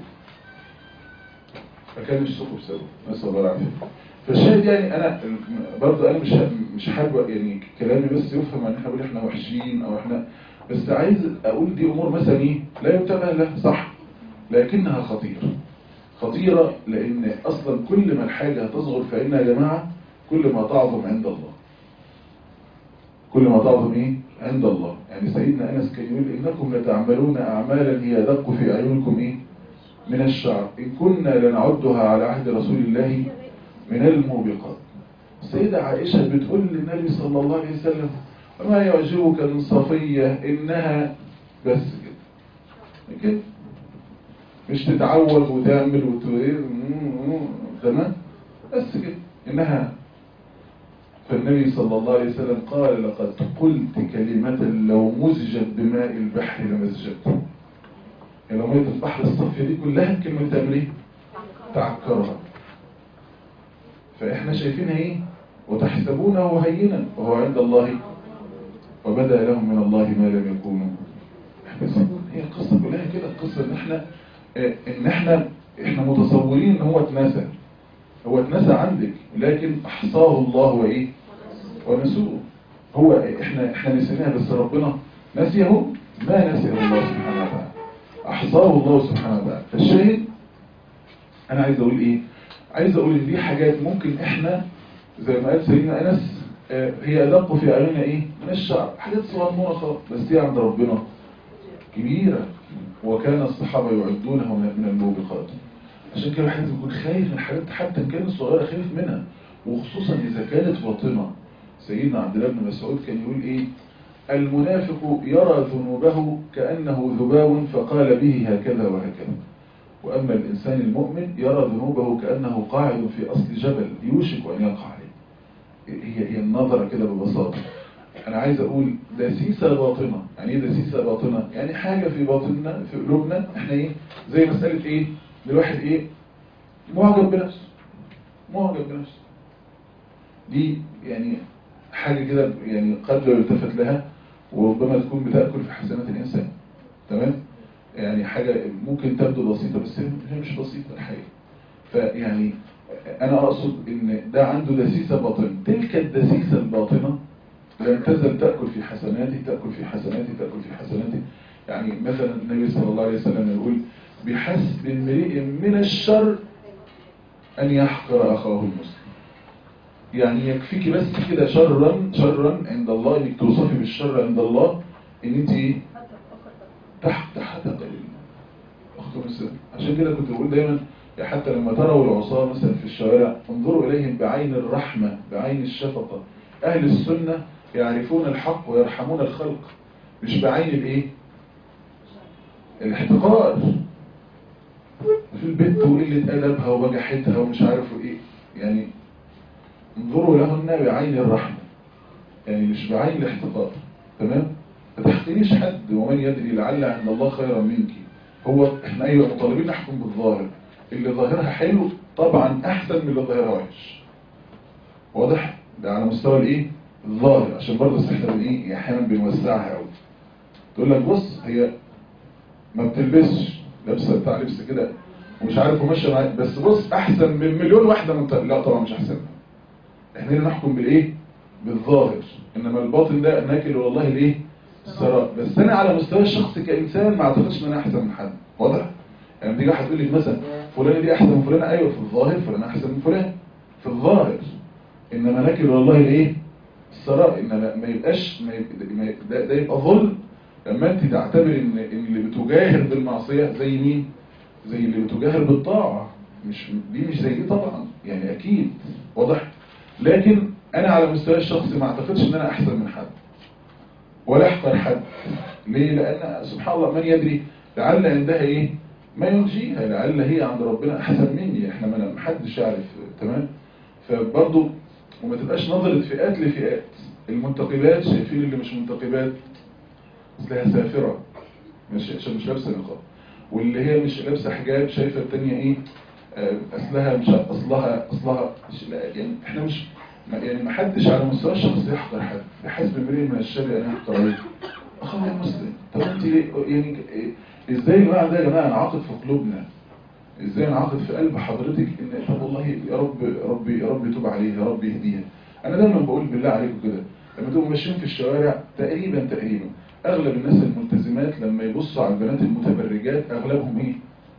ما كانوش سقوا بسببه نسأل الله العافية فالشاهد يعني انا برضه انا مش مش حابب يعني كلامي بس يفهم ان احنا بنقول احنا وحشين او احنا بس عايز اقول دي امور مثلا ايه لا ينتبه لها صح لكنها خطيرة خطيرة لان اصلا كل ما الحاجة هتصغر في عيننا يا جماعة كل ما تعظم عند الله كل ما تعظم ايه عند الله يعني سيدنا انس كان يقول انكم لتعملون اعمالا هي ادق في اعينكم ايه من الشعر إن كنا لنعدها على عهد رسول الله من الموبقات السيدة عائشة بتقول للنبي صلى الله عليه وسلم وما يعجبك من صفية إنها بس كده كده مش تتعود وتعمل وتقول تمام بس كده إنها فالنبي صلى الله عليه وسلم قال لقد قلت كلمة لو مزجت بماء البحر لمزجت يعني لو مية البحر الصافية دي كلها كلمة تعمل ايه؟ تعكرها فإحنا شايفينها ايه؟ وتحسبونه هينا وهو عند الله وبدأ لهم من الله ما لم يكونوا يحتسبون هي القصة كلها كده القصة ان احنا اه ان احنا احنا متصورين ان هو اتنسى هو اتنسى عندك لكن احصاه الله وايه ونسوه هو احنا احنا نسيناه بس ربنا نسيه ما نسيه الله سبحانه وتعالى احصاه الله سبحانه وتعالى فالشاهد انا عايز اقول ايه عايز اقول ان دي حاجات ممكن احنا زي ما قال سيدنا انس اه هي ادق في اعيننا ايه من الشعر حاجات صغنونه خالص بس هي عند ربنا كبيره وكان الصحابه يعدونها من الموبقات عشان كده الواحد يكون خايف من الحاجات حتى ان كانت صغيره خايف منها وخصوصا اذا كانت باطنه سيدنا عبد الله بن مسعود كان يقول ايه المنافق يرى ذنوبه كانه ذباب فقال به هكذا وهكذا واما الانسان المؤمن يرى ذنوبه كانه قاعد في اصل جبل يوشك ان يقع عليه هي هي النظره كده ببساطه انا عايز اقول دسيسه باطنه يعني ايه دسيسه باطنه يعني حاجه في باطننا في قلوبنا احنا ايه زي مساله ايه الواحد ايه معجب بنفسه معجب بنفسه دي يعني حاجة كده يعني قد لا يلتفت لها وربما تكون بتأكل في حسنات الإنسان تمام يعني حاجة ممكن تبدو بسيطة بس هي مش بسيطة الحقيقة فيعني أنا أقصد إن ده عنده دسيسة باطنة تلك الدسيسة الباطنة لم تزل تأكل في حسناته تأكل في حسناته تأكل في حسناته يعني مثلا النبي صلى الله عليه وسلم يقول بحسب امرئ من الشر أن يحقر أخاه المسلم يعني يكفيك بس كده شرا شرا عند الله انك توصفي بالشر عند الله ان انت ايه تحت تحت قليل اخت مسلم عشان كده كنت بقول دايما حتى لما تروا العصاة مثلا في الشوارع انظروا اليهم بعين الرحمة بعين الشفقة اهل السنة يعرفون الحق ويرحمون الخلق مش بعين الايه الاحتقار في البيت وقلة أدبها وبجحتها ومش عارف ايه يعني انظروا لهن بعين الرحمة يعني مش بعين الاحتقار تمام ما تحقنيش حد ومن يدري لعل عند الله خيرا منك هو احنا ايوه مطالبين نحكم بالظاهر اللي ظاهرها حلو طبعا احسن من اللي ظاهرها وحش واضح ده على مستوى الايه الظاهر عشان برضه احنا بن ايه احيانا بنوسعها قوي تقول لك بص هي ما بتلبسش لابسه بتاع لبس كده ومش عارف وماشيه معاك بس بص احسن من مليون واحده من لا طبعا مش احسن احنا هنا نحكم بالايه بالظاهر انما الباطن ده ناكل والله الايه السراء بس انا على مستوى الشخص كانسان ما اعتقدش ان انا احسن من حد واضح يعني تيجي واحد تقول لي مثلا فلان دي احسن من فلان ايوه في الظاهر فلان احسن من فلان في الظاهر انما ناكل والله الايه السراء انما ما يبقاش ما يبقى ما يبقى ده, ده يبقى ظلم لما انت تعتبر ان ان اللي بتجاهر بالمعصيه زي مين زي اللي بتجاهر بالطاعه مش دي مش زي دي طبعا يعني اكيد واضح لكن انا على مستوى الشخصي ما اعتقدش ان انا احسن من حد ولا احقر حد ليه لان سبحان الله من يدري لعل عندها ايه ما ينجيها لعل هي عند ربنا احسن مني احنا ما حدش يعرف تمام فبرضه وما تبقاش نظرة فئات لفئات المنتقبات شايفين اللي مش منتقبات اصلها سافرة مش عشان مش لابسه نقاب واللي هي مش لابسه حجاب شايفه الثانيه ايه اصلها مش اصلها اصلها مش لا يعني احنا مش يعني ما حدش على مستوى الشخصي يحقر حد بحسب امرئ من الشر ان يحقر عليه اخويا المسلم طب انت يعني ازاي يا جماعه ده يا جماعه نعاقد في قلوبنا ازاي نعاقد في قلب حضرتك ان طب والله يا رب ربي يا رب يتوب عليه يا رب يهديها انا دايما بقول بالله عليكم كده لما تبقوا ماشيين في الشوارع تقريبا تقريبا اغلب الناس الملتزمات لما يبصوا على البنات المتبرجات اغلبهم ايه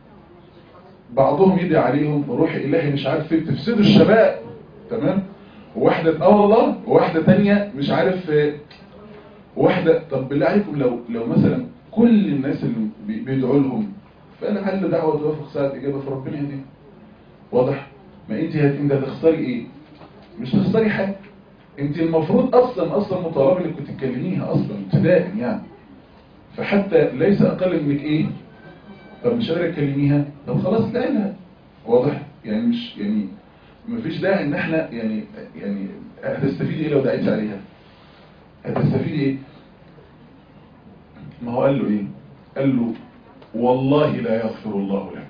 بعضهم يدعي عليهم روح الهي مش عارف فين تفسدوا الشباب تمام وواحده اه والله وواحده ثانيه مش عارف واحده طب بالله عليكم لو لو مثلا كل الناس اللي بيدعوا لهم فانا حل دعوه توافق ساعه اجابه فربنا يهديها واضح ما انت هت... انت هتخسري ايه مش تخسري حاجه انت المفروض اصلا اصلا مطالبه انك كنت تكلميها اصلا ابتداء يعني فحتى ليس اقل انك ايه طب مش قادره تكلميها طب خلاص لا لها واضح يعني مش يعني مفيش داعي ان احنا يعني يعني هتستفيدي ايه لو دعيتي عليها هتستفيدي ايه ما هو قال له ايه قال له والله لا يغفر الله لك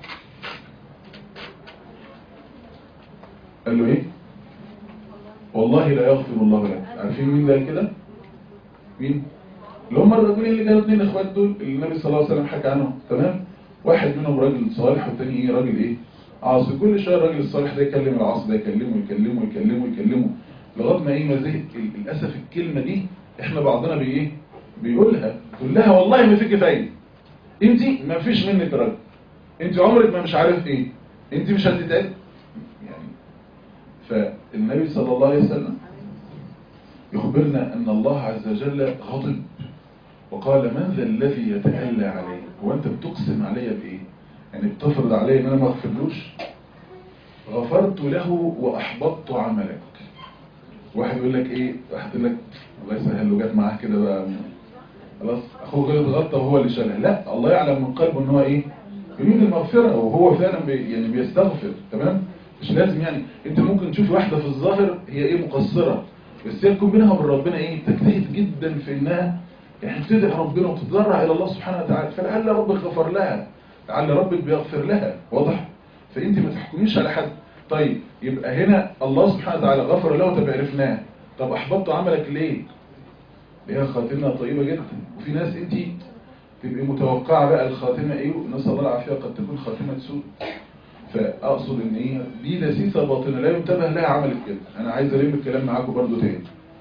قال له ايه والله لا يغفر الله لك عارفين مين ده كده مين اللي هم الرجلين اللي كانوا اثنين اخوات دول اللي النبي صلى الله عليه وسلم حكى عنهم تمام واحد منهم راجل صالح والتاني ايه راجل ايه عاصي كل شويه الراجل الصالح ده يكلم العاصي ده يكلمه يكلمه يكلمه يكلمه لغايه ما ايه ما زهق للاسف الكلمه دي احنا بعضنا بايه بيقولها تقول لها والله ما فيك فايده انت ما فيش منك راجل انت عمرك ما مش عارف ايه انت مش هتتعب يعني فالنبي صلى الله عليه وسلم يخبرنا ان الله عز وجل غضب وقال من ذا الذي يتألى علي هو انت بتقسم علي بايه يعني بتفرض علي ان انا ما اغفرلوش غفرت له واحبطت عملك واحد يقول لك ايه واحد يقول لك الله يسهل له جت معاه كده بقى خلاص اخوه غلط غلطه وهو اللي شالها لا الله يعلم من قلبه ان هو ايه يريد المغفره وهو فعلا بي يعني بيستغفر تمام مش لازم يعني انت ممكن تشوف واحده في الظاهر هي ايه مقصره بس هي تكون بينها وبين ربنا ايه تجتهد جدا في انها يعني تدعي ربنا وتتضرع الى الله سبحانه وتعالى فلعل ربك غفر لها لعل ربك بيغفر لها واضح فانت ما تحكميش على حد طيب يبقى هنا الله سبحانه وتعالى غفر له طب عرفناه طب احبطت عملك ليه هي خاتمه طيبه جدا وفي ناس انت تبقي متوقعه بقى الخاتمه ايه ونسال الله العافيه قد تكون خاتمه سوء فاقصد ان ايه دي دسيسه باطنه لا ينتبه لها عملت كده انا عايز الم الكلام معاكم برضو تاني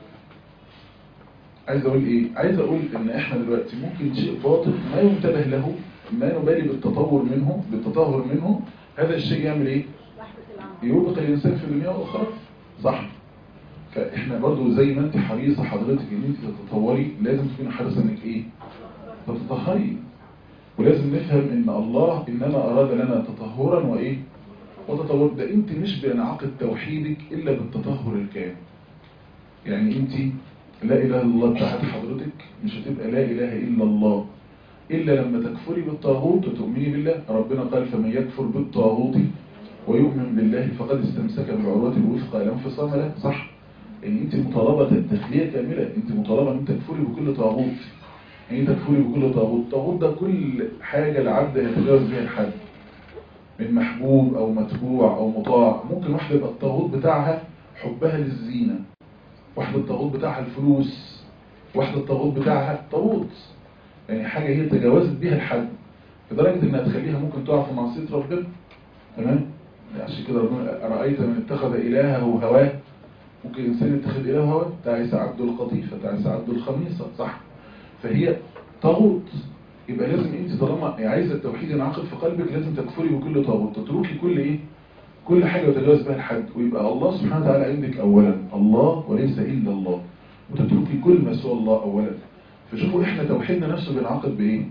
عايز اقول ايه عايز اقول ان احنا دلوقتي ممكن شيء باطل ما ينتبه له ما نبالي بالتطور منه بالتطهر منه هذا الشيء يعمل ايه يوبق الانسان في الدنيا والاخره صح فاحنا برضو زي ما انت حريصه حضرتك ان انت تتطوري لازم تكوني حريصه انك ايه تتطهري ولازم نفهم ان الله انما اراد لنا تطهرا وايه وتطور ده انت مش بينعقد توحيدك الا بالتطهر الكامل يعني انت لا اله الا الله بتاعت حضرتك مش هتبقى لا اله الا الله الا لما تكفري بالطاغوت وتؤمني بالله ربنا قال فمن يكفر بالطاغوت ويؤمن بالله فقد استمسك بالعروة الوثقى لا انفصام له صح ان انت مطالبة التخلية كاملة انت مطالبة ان تكفري بكل طاغوت يعني تكفري بكل طاغوت طاغوت ده كل حاجة العبد يتجاوز بها الحد من محبوب او متبوع او مطاع ممكن واحدة يبقى الطاغوت بتاعها حبها للزينة واحدة الطاغوت بتاعها الفلوس واحدة الطاغوت بتاعها طاغوت يعني حاجة هي تجاوزت بها الحد لدرجة انها تخليها ممكن تقع في معصية ربنا تمام عشان كده ربنا أرأيت من اتخذ إلهه هواه ممكن إنسان يتخذ إلهه هواه تعيس عبد القطيفة تعيس عبد الخميصة صح فهي طاغوت يبقى لازم انت طالما عايزة التوحيد ينعقد في قلبك لازم تكفري بكل طاغوت تتركي كل ايه كل حاجة وتجاوز بها الحد ويبقى الله سبحانه وتعالى عندك أولا الله وليس إلا الله وتتركي كل ما سوى الله أولا فشوفوا احنا توحيدنا نفسه بينعقد بإيه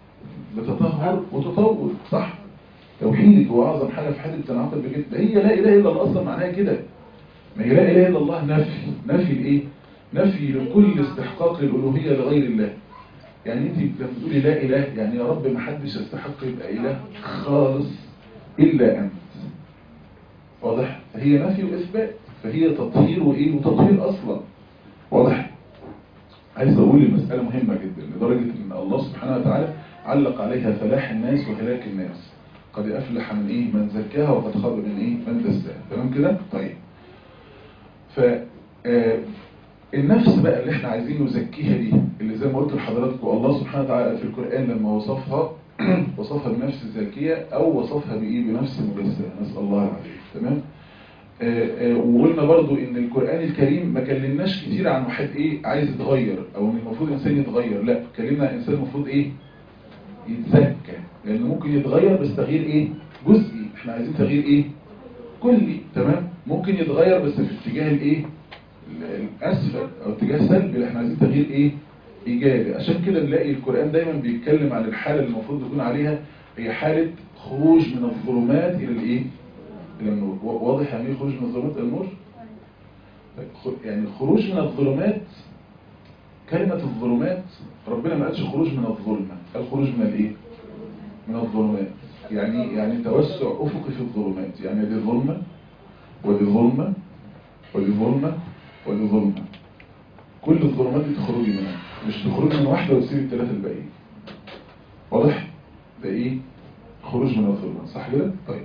بتطهر وتطور صح توحيدك هو أعظم حاجة في حياتك تنعقد بكده هي لا إله إلا الله أصلا معناها كده ما هي لا إله إلا الله نفي نفي الإيه نفي لكل استحقاق للألوهية لغير الله يعني انت لما تقولي لا إله يعني يا رب ما حدش يستحق يبقى إله خالص إلا أنت واضح فهي نفي وإثبات فهي تطهير وإيه وتطهير أصلا واضح عايز أقول المسألة مهمة جدا لدرجة أن الله سبحانه وتعالى علق عليها فلاح الناس وهلاك الناس قد أفلح من إيه من زكاها وقد خاب من إيه من دساها تمام كده طيب ف النفس بقى اللي احنا عايزين نزكيها دي اللي زي ما قلت لحضراتكم الله سبحانه وتعالى في القرآن لما وصفها وصفها بنفس زكية او وصفها بايه بنفس مجسدة نسأل الله العافية تمام وقلنا برضو ان القرآن الكريم ما كلمناش كتير عن واحد ايه عايز يتغير او ان المفروض انسان يتغير لا كلمنا عن انسان المفروض ايه يتزكى لانه ممكن يتغير بس تغيير ايه جزئي احنا عايزين تغيير ايه كلي تمام ممكن يتغير بس في اتجاه الايه الاسفل او اتجاه سلبي احنا عايزين تغيير ايه ايجابي عشان كده نلاقي القرآن دايما بيتكلم عن الحالة اللي المفروض نكون عليها هي حالة خروج من الظلمات إلى الإيه؟ إلى النور و- واضح يعني إيه خروج من الظلمات إلى النور؟ طيب، خ- يعني الخروج من الظلمات كلمة الظلمات ربنا ما قالش خروج من الظلمة قال خروج من الإيه؟ من الظلمات يعني يعني توسع أفقي في الظلمات يعني دي ظلمة ودي ظلمة ودي ظلمة ودي ظلمة كل الظلمات دي تخرجي منها مش تخرجي من واحدة وتسيبي الثلاثة الباقيين واضح؟ ده ايه؟ خروج من الظلمات صح كده؟ طيب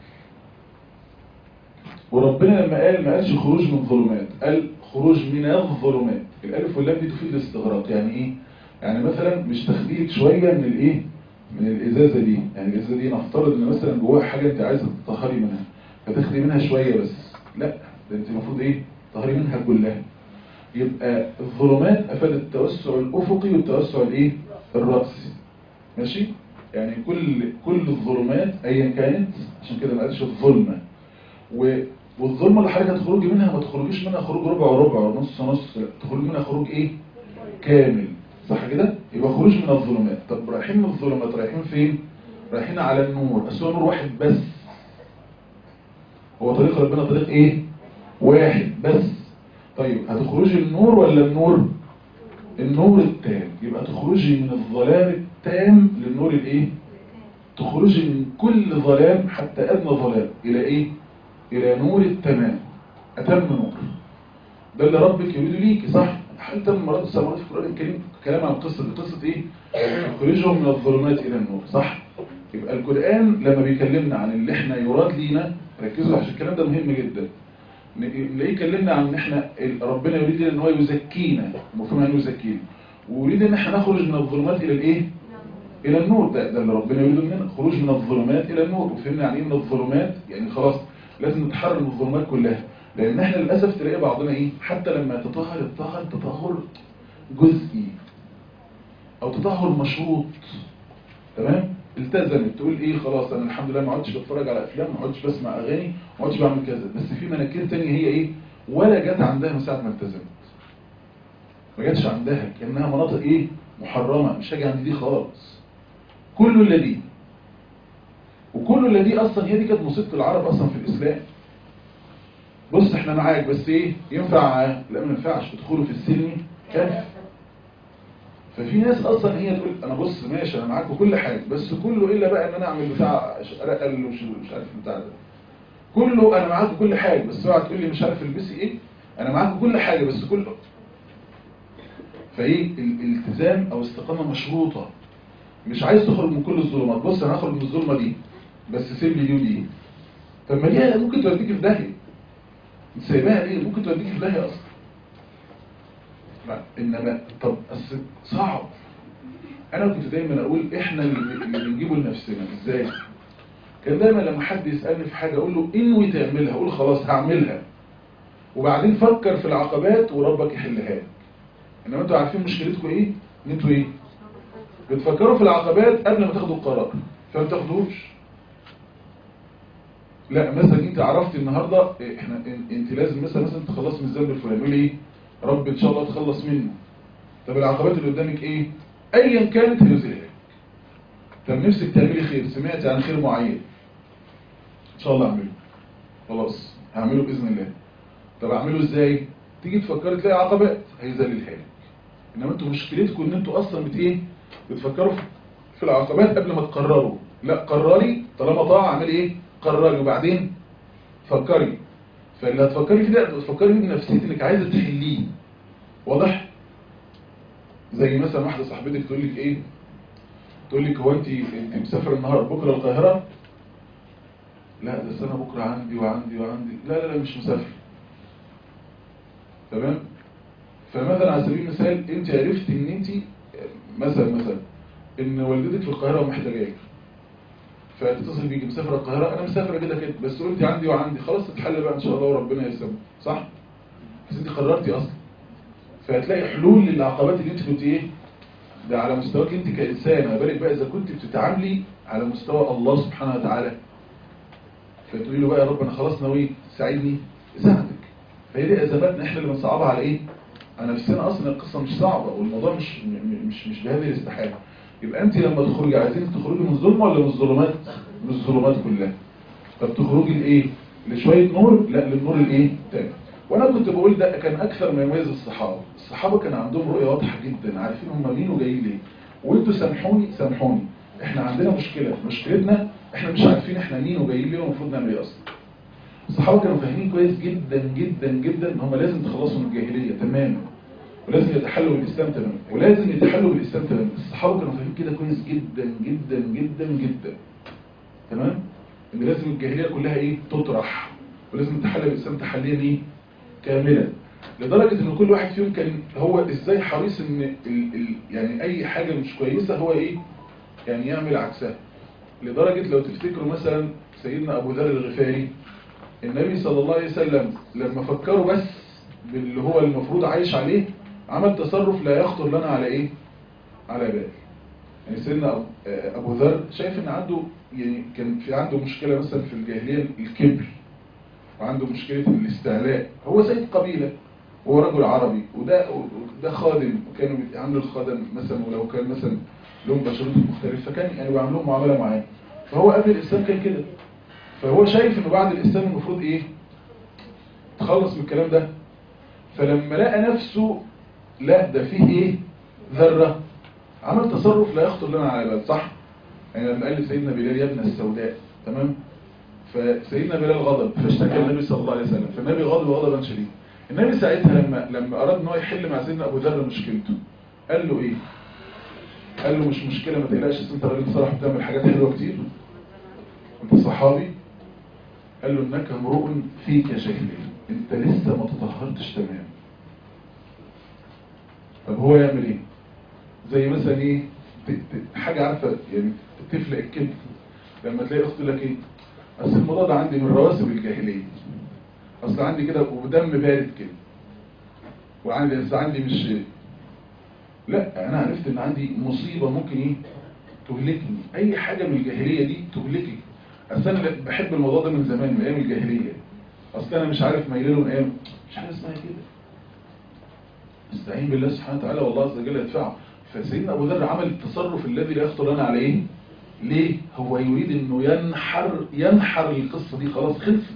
وربنا لما قال ما قالش خروج من الظلمات قال خروج من الظلمات الالف واللام دي تفيد الاستغراق يعني ايه؟ يعني مثلا مش تخديك شوية من الايه؟ من الازازة دي يعني الازازة دي نفترض ان مثلا جواها حاجة انت عايزة تطهري منها فتاخدي منها شوية بس لا ده انت المفروض ايه؟ تطهري منها كلها يبقى الظلمات افادت التوسع الافقي والتوسع الايه؟ الرأسي ماشي؟ يعني كل كل الظلمات ايا كانت عشان كده ما قالش الظلمة و والظلمة اللي حضرتك هتخرجي منها ما تخرجيش منها خروج ربع وربع نص نص لا تخرجي منها خروج ايه كامل صح كده يبقى خروج من الظلمات طب رايحين من الظلمات رايحين فين رايحين على النور بس هو نور واحد بس هو طريق ربنا طريق ايه واحد بس طيب هتخرجي النور ولا النور النور التام يبقى تخرجي من الظلام التام للنور الايه تخرجي من كل ظلام حتى ادنى ظلام الى ايه الى نور التمام اتم نور ده اللي ربك يريد ليكي صح حتى من مرات السماوات في القرآن الكريم كلام عن قصة قصة ايه تخرجهم من الظلمات الى النور صح يبقى القرآن لما بيكلمنا عن اللي احنا يراد لينا ركزوا عشان الكلام ده مهم جدا نلاقيه يكلمنا عن ان احنا ربنا يريد ان هو يزكينا مفهوم يعني يزكينا ويريد ان احنا نخرج من الظلمات الى الايه الى النور ده, ده اللي ربنا يريد مننا خروج من الظلمات الى النور وفهمنا يعني ايه من الظلمات يعني خلاص لازم نتحرر من الظلمات كلها لان احنا للاسف تلاقي بعضنا ايه حتى لما تطهر الطهر تطهر جزئي او تطهر مشروط تمام التزمت تقول ايه خلاص انا الحمد لله ما عدتش بتفرج على افلام ما عدتش بسمع اغاني ما عدتش بعمل كذا بس في مناكير تانية هي ايه ولا جت عندها من ساعه ما التزمت ما جاتش عندها كانها مناطق ايه محرمه مش هاجي عند دي خالص كل الذي وكل الذي اصلا هي دي كانت مصيبه العرب اصلا في الاسلام بص احنا معاك بس ايه ينفع لا ما ينفعش تدخلوا في السلم كاف ففي ناس اصلا هي تقول انا بص ماشي انا معاك وكل حاجه بس كله الا بقى ان انا اعمل بتاع رقل ومش مش عارف بتاع ده كله انا معاك كل حاجه بس اوعى تقول لي مش عارف البسي ايه انا معاك كل حاجه بس كله فايه الالتزام او استقامه مشروطه مش عايز تخرج من كل الظلمات بص انا هخرج من الظلمه دي بس سيب لي دي ودي طب ما دي ممكن توديك في داهيه انت سايباها ليه ممكن توديك في داهيه اصلا لا انما طب أصل صعب انا كنت دايما اقول احنا اللي اللي بنجيبه لنفسنا ازاي كان دايما لما حد يسالني في حاجه اقول له انوي تعملها اقول خلاص هعملها وبعدين فكر في العقبات وربك يحلها لك انما انتوا عارفين مشكلتكم ايه ان انتوا ايه بتفكروا في العقبات قبل ما تاخدوا القرار فما تاخدوش لا مثلا انت عرفت النهارده احنا انت لازم مثلا مثلا تخلص من الذنب الفلاني يقول ايه رب ان شاء الله تخلص منه طب العقبات اللي قدامك ايه ايا كانت هيزيلها لك طب نفسك تعملي خير سمعت عن خير معين ان شاء الله اعمله خلاص هعمله باذن الله طب اعمله ازاي تيجي تفكري تلاقي عقبات هيذللها لك انما انتوا مشكلتكم ان انتوا اصلا بت ايه بتفكروا في العقبات قبل ما تقرروا لا قرري طالما طاعه اعملي ايه قرري وبعدين فكري فاللي هتفكري كده تفكري بنفسية انك عايزة تحليه واضح زي مثلا واحدة صاحبتك تقول لك ايه تقول لك هو انت انت مسافر النهارده بكره القاهرة لا ده انا بكره عندي وعندي وعندي لا لا لا مش مسافر تمام فمثلا على سبيل المثال انت عرفت ان انت مثلا مثلا ان والدتك في القاهرة ومحتاجاك فتتصل بيك مسافر القاهرة انا مسافرة كده كده بس قلتي عندي وعندي خلاص تتحل بقى ان شاء الله وربنا يسلمك صح بس انت قررتي اصلا فهتلاقي حلول للعقبات اللي انت كنت ايه ده على مستواك انت كإنسان ما بالك بقى اذا كنت بتتعاملي على مستوى الله سبحانه وتعالى فتقولي له بقى يا رب انا خلاص ناوي تساعدني يساعدك فهي دي ازماتنا احنا اللي بنصعبها على ايه على نفسنا اصلا القصة مش صعبة والموضوع مش مش مش بهذه الاستحالة يبقى انت لما تخرجي عايزين تخرجي من الظلمه ولا من الظلمات من الظلمات كلها طب تخرجي لايه لشويه نور لا للنور الايه تاني وانا كنت بقول ده كان اكثر ما يميز الصحابه الصحابه كان عندهم رؤيه واضحه جدا عارفين هم مين وجايين ليه وانتوا سامحوني سامحوني احنا عندنا مشكله مشكلتنا احنا مش عارفين احنا مين وجايين ليه والمفروض نعمل ايه اصلا الصحابه كانوا فاهمين كويس جدا جدا جدا ان هم لازم تخلصوا من الجاهليه تماما ولازم يتحلوا بالاسلام تماما ولازم يتحلوا بالاسلام تماما الصحابه كانوا فاهمين كده كويس جدا جدا جدا جدا تمام ان لازم الجاهليه كلها ايه تطرح ولازم تحل بالاسلام تحليا ايه كاملا لدرجه ان كل واحد فيهم كان هو ازاي حريص ان ال ال يعني اي حاجه مش كويسه هو ايه يعني يعمل عكسها لدرجه لو تفتكروا مثلا سيدنا ابو ذر الغفاري النبي صلى الله عليه وسلم لما فكروا بس باللي هو المفروض عايش عليه عمل تصرف لا يخطر لنا على ايه على بال يعني سيدنا أبو- ابو ذر شايف ان عنده يعني كان في عنده مشكلة مثلا في الجاهلية الكبر وعنده مشكلة الاستعلاء هو سيد قبيلة هو رجل عربي وده وده خادم وكانوا بيعاملوا الخادم مثلا ولو كان مثلا لهم بشرته مختلفة فكان يعني بيعاملوهم معاملة معاه فهو قبل الإسلام كان كده فهو شايف انه بعد الإسلام المفروض ايه تخلص من الكلام ده فلما لقى نفسه لا ده فيه ايه ذرة عمل تصرف لا يخطر لنا على بال صح يعني لما قال لسيدنا بلال يا ابن السوداء تمام فسيدنا بلال غضب فاشتكى النبي صلى الله عليه وسلم فالنبي غضب غضبا شديدا النبي ساعتها لما لما اراد ان هو يحل مع سيدنا ابو ذر مشكلته قال له ايه قال له مش مشكله ما تقلقش أصل انت راجل صالح بتعمل حاجات حلوه كتير انت صحابي قال له انك امرؤ فيك جاهليه انت لسه ما تطهرتش تمام طب هو يعمل ايه زي مثلا ايه ت- ت- حاجه عارفه يعني تفلق الكبد لما تلاقي اخت لك ايه اصل الموضوع ده عندي من رواسب الجاهليه اصل عندي كده ودم بارد كده وعندي اصل عندي مش لا انا عرفت ان عندي مصيبه ممكن ايه تهلكني اي حاجه من الجاهليه دي تهلكك اصل انا بحب الموضوع ده من زمان من ايام الجاهليه اصل انا مش عارف ميله من ايام مش حاجه اسمها كده استعين بالله سبحانه وتعالى والله عز وجل يدفعه فسيدنا ابو ذر عمل التصرف الذي لا يخطر لنا على ايه ليه هو يريد انه ينحر ينحر القصه دي خلاص خلصت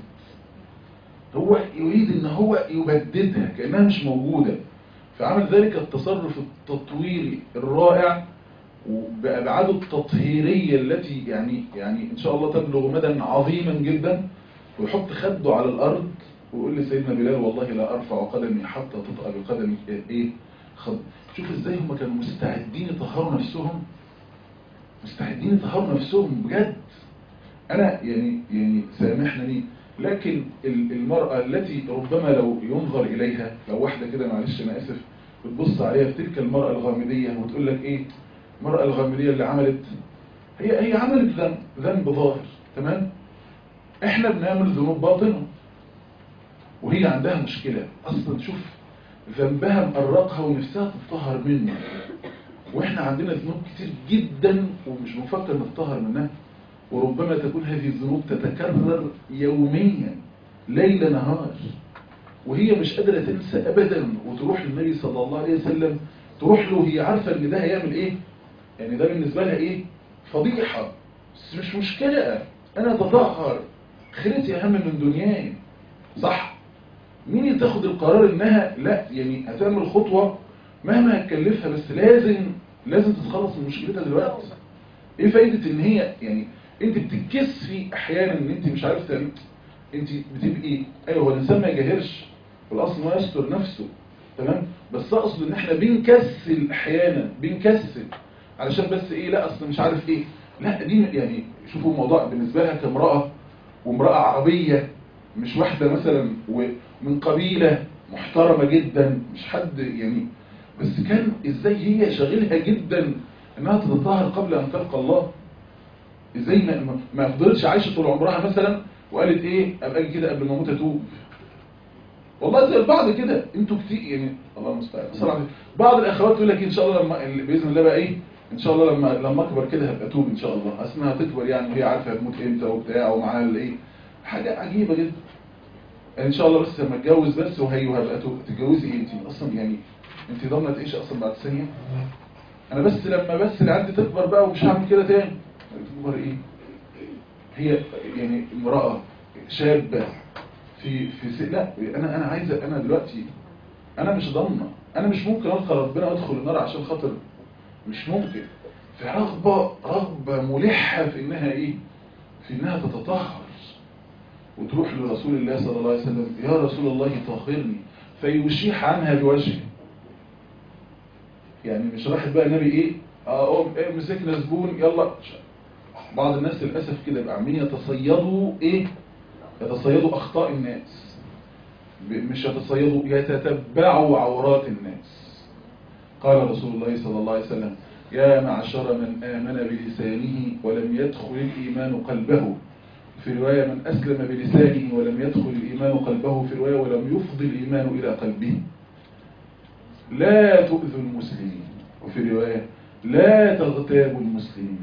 هو يريد ان هو يبددها كانها مش موجوده فعمل ذلك التصرف التطويري الرائع وبأبعاده التطهيرية التي يعني يعني إن شاء الله تبلغ مدى عظيما جدا ويحط خده على الأرض ويقول لسيدنا بلال والله لا أرفع قدمي حتى تطأ بقدمي إيه خد شوف إزاي هم كانوا مستعدين يطهروا نفسهم مستعدين يطهروا نفسهم بجد أنا يعني يعني سامحني لكن ال- المرأة التي ربما لو ينظر إليها لو واحدة كده معلش أنا آسف بتبص عليها في تلك المرأة الغامدية وتقول لك إيه المرأة الغامدية اللي عملت هي هي عملت ذنب ذنب ظاهر تمام احنا بنعمل ذنوب باطنة وهي عندها مشكلة اصلا شوف ذنبها مقرقها ونفسها تتطهر منه واحنا عندنا ذنوب كتير جدا ومش بنفكر نتطهر منها وربما تكون هذه الذنوب تتكرر يوميا ليل نهار وهي مش قادرة تنسى ابدا وتروح للنبي صلى الله عليه وسلم تروح له هي عارفة ان ده هيعمل ايه يعني ده بالنسبة لها ايه فضيحة بس مش مشكلة انا اتظاهر خيرتي اهم من دنياي صح مين اللي تاخد القرار انها لا يعني هتعمل خطوة مهما هتكلفها بس لازم لازم تتخلص من مشكلتها دلوقتي ايه فايدة ان هي يعني انت بتتكسفي احيانا ان انت مش عارف تعمل انت بتبقي ايوه هو الانسان ما يجاهرش والاصل ما يستر نفسه تمام بس اقصد ان احنا بنكسل احيانا بنكسل علشان بس ايه لا اصل مش عارف ايه لا دي يعني شوفوا الموضوع بالنسبه لها كامراه وامراه عربيه مش واحده مثلا ومن قبيله محترمه جدا مش حد يعني بس كان ازاي هي شاغلها جدا انها تتطهر قبل ان تلقى الله ازاي ما, ما فضلتش عايشه طول عمرها مثلا وقالت ايه ابقى أجي كده قبل ما اموت اتوب والله زي البعض كده انتوا كتير يعني الله المستعان بصراحه بعض الاخوات تقول لك ان شاء الله لما اللي باذن الله بقى ايه ان شاء الله لما لما اكبر كده هبقى اتوب ان شاء الله اصلها هتكبر يعني وهي عارفه هتموت امتى وبتاع ومعاها الايه حاجه عجيبه جدا ان شاء الله بس لما اتجوز بس وهي وهبقى اتوب تتجوزي ايه انت اصلا يعني انت ضامنه تعيشي اصلا بعد ثانيه انا بس لما بس العيال تكبر بقى ومش هعمل كده تاني تكبر ايه هي يعني امرأة شابة في في س... لا انا انا عايزه انا دلوقتي انا مش ضامنه انا مش ممكن القى ربنا ادخل النار عشان خاطر مش ممكن في رغبه رغبه ملحه في انها ايه في انها تتطهر وتروح لرسول الله صلى الله عليه وسلم يا رسول الله طهرني فيشيح عنها بوجهه يعني مش راحت بقى النبي ايه اه إيه مسكنا زبون يلا بعض الناس للاسف كده يبقى عاملين يتصيدوا ايه يتصيدوا اخطاء الناس مش يتصيدوا يتتبعوا عورات الناس قال رسول الله صلى الله عليه وسلم يا معشر من آمن بلسانه ولم يدخل الإيمان قلبه في رواية من أسلم بلسانه ولم يدخل الإيمان قلبه في رواية ولم يفضي الإيمان إلى قلبه لا تؤذوا المسلمين وفي رواية لا تغتابوا المسلمين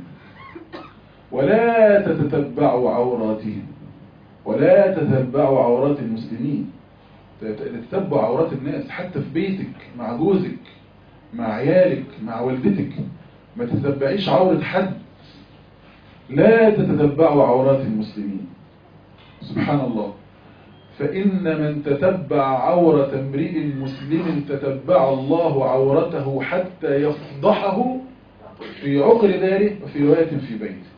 ولا تتتبعوا عوراتهم ولا تتبعوا عورات المسلمين تتبع عورات الناس حتى في بيتك مع جوزك مع عيالك مع والدتك ما تتبعيش عورة حد لا تتتبعوا عورات المسلمين سبحان الله فإن من تتبع عورة امرئ مسلم تتبع الله عورته حتى يفضحه في عقر داره وفي رواية في بيته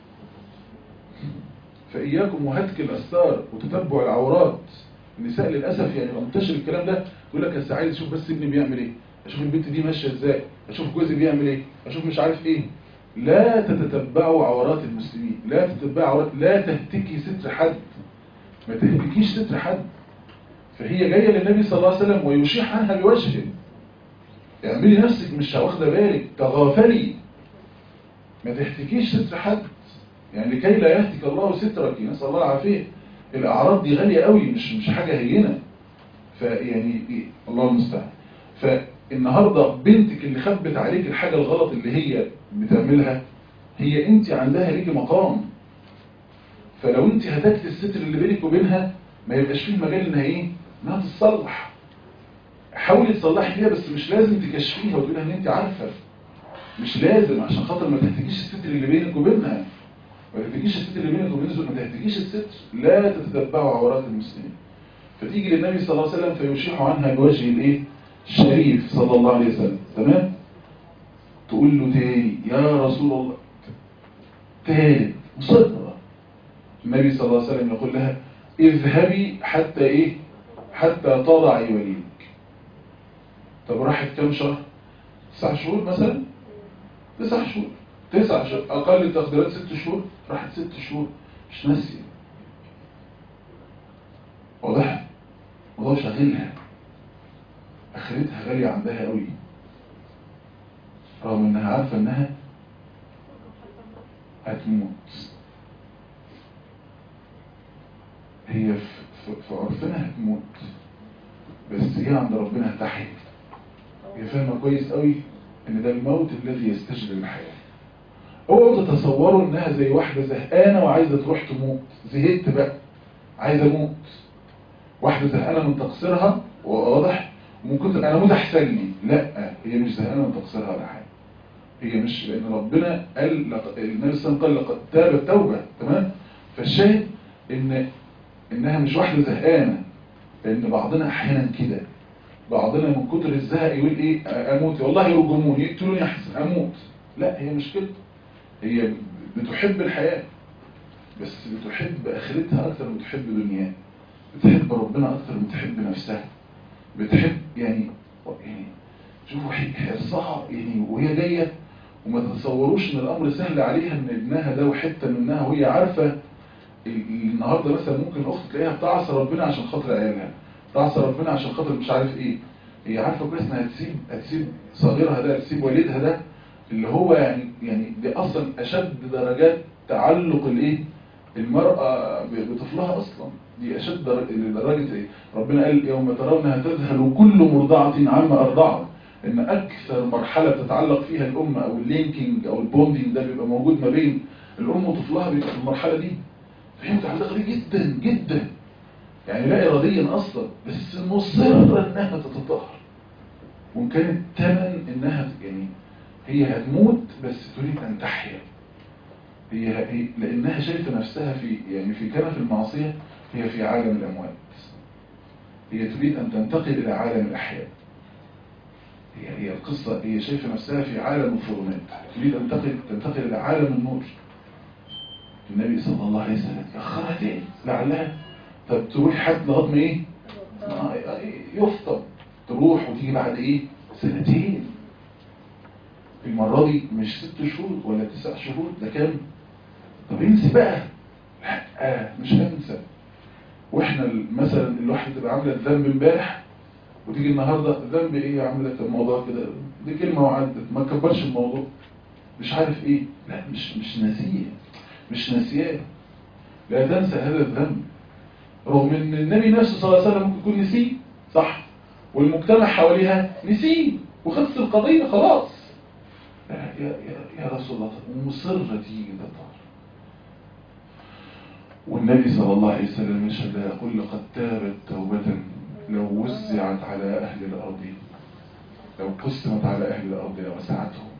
فإياكم وهتك الأستار وتتبع العورات النساء للأسف يعني منتشر الكلام ده يقول لك بس عايز اشوف بس ابني بيعمل ايه اشوف البنت دي ماشيه ازاي اشوف جوزي بيعمل ايه اشوف مش عارف ايه لا تتتبعوا عورات المسلمين لا تتبعوا عورات لا تهتكي ستر حد ما تهتكيش ستر حد فهي جايه للنبي صلى الله عليه وسلم ويشيح عنها بوجهه اعملي نفسك مش واخده بالك تغافلي ما تهتكيش ستر حد يعني لكي لا يهتك الله سترك نسال الله العافيه الاعراض دي غاليه قوي مش مش حاجه هينه فيعني إيه؟ الله المستعان فالنهاردة بنتك اللي خبت عليك الحاجة الغلط اللي هي بتعملها هي انت عندها ليك مقام فلو انت هتكت الستر اللي بينك وبينها ما يبقاش فيه مجال انها ايه انها تتصلح حاولي تصلحي فيها بس مش لازم تكشفيها وتقولها ان انت عارفة مش لازم عشان خاطر ما تهتكيش الستر اللي بينك وبينها ما تهتكيش الستر اللي بينك وبين زوجك ما تهتكيش الستر لا تتتبعوا عورات المسلمين فتيجي للنبي صلى الله عليه وسلم فيشيح عنها بوجه الايه الشريف صلى الله عليه وسلم تمام تقول له تاني يا رسول الله تالت مصدرة النبي صلى الله عليه وسلم يقول لها اذهبي حتى ايه حتى تضعي وليك طب راحت كم شهر تسع شهور مثلا تسع شهور تسع شهور اقل التقديرات ست شهور راحت ست شهور مش ناسيه واضح موضوع شاغلها اخرتها غالية عندها قوي رغم انها عارفة انها هتموت هي في, في عرفنا هتموت بس هي عند ربنا هتحيا هي فاهمة كويس قوي ان ده الموت الذي يستجلب الحياة اوعوا تتصوروا انها زي واحدة زهقانة وعايزة تروح تموت زهقت بقى عايزة اموت واحدة زهقانة من تقصيرها واضح ممكن انا اموت احسن لي لا هي مش زهقانة من تقصيرها ولا حاجة هي مش لان ربنا قال النبي صلى الله عليه وسلم قال لقد تاب التوبة تمام فالشاهد ان انها مش واحدة زهقانة لان بعضنا احيانا كده بعضنا من كتر الزهق يقول ايه اموت والله يرجموني يقتلوني احسن اموت لا هي مش كده هي بتحب الحياة بس بتحب اخرتها اكثر من بتحب دنياها بتحب ربنا اكثر من بتحب نفسها بتحب يعني يعني شوفوا حرصها يعني وهي جايه وما تتصوروش ان الامر سهل عليها ان ابنها ده وحته منها وهي عارفه النهارده مثلا ممكن اخت تلاقيها بتعصى ربنا عشان خاطر عيالها بتعصى ربنا عشان خاطر مش عارف ايه هي عارفه كويس انها هتسيب هتسيب صغيرها ده هتسيب والدها ده اللي هو يعني يعني دي اصلا اشد درجات تعلق الايه المرأة بطفلها اصلا دي اشد درجة ايه ربنا قال يوم ترونها تذهل كل مرضعة عما ارضعت ان اكثر مرحلة تتعلق فيها الام او اللينكينج او البوندينج ده بيبقى موجود ما بين الام وطفلها بيبقى في المرحلة دي فهي متعلقة بيه جدا جدا يعني لا اراديا اصلا بس مصرة انها تتطهر وان كانت تمن انها يعني هي هتموت بس تريد أن تحيا هي هي- لأنها شايفة نفسها في يعني في كنف المعصية هي في عالم الأموات هي تريد أن تنتقل إلى عالم الأحياء هي هي القصة هي شايفة نفسها في عالم الظلمات تريد أن تنتقل تنتقل إلى عالم النور النبي صلى الله عليه وسلم يأخرها تاني لعلها طب تروح حد لغاية ما إيه؟ ما يفطر تروح وتيجي بعد إيه؟ سنتين المرة دي مش ست شهور ولا تسع شهور ده كام؟ طب انسي بقى لا آه مش هنسى واحنا ال- مثلا الواحد تبقى عامله الذنب امبارح وتيجي النهارده ذنب ايه يا عم ده كان موضوع كده دي كلمه وعدت ما تكبرش الموضوع مش عارف ايه لا مش مش ناسيه مش ناسياه لا تنسى هذا الذنب رغم ان النبي نفسه صلى الله عليه وسلم ممكن يكون نسيه صح والمجتمع حواليها نسيه وخلص القضيه خلاص يا يا يا- يا رسول الله ومصره تيجي ده طار والنبي صلى الله عليه وسلم يشهد يقول لقد تابت توبة لو وزعت على أهل الأرض لو قسمت على أهل الأرض لوسعتهم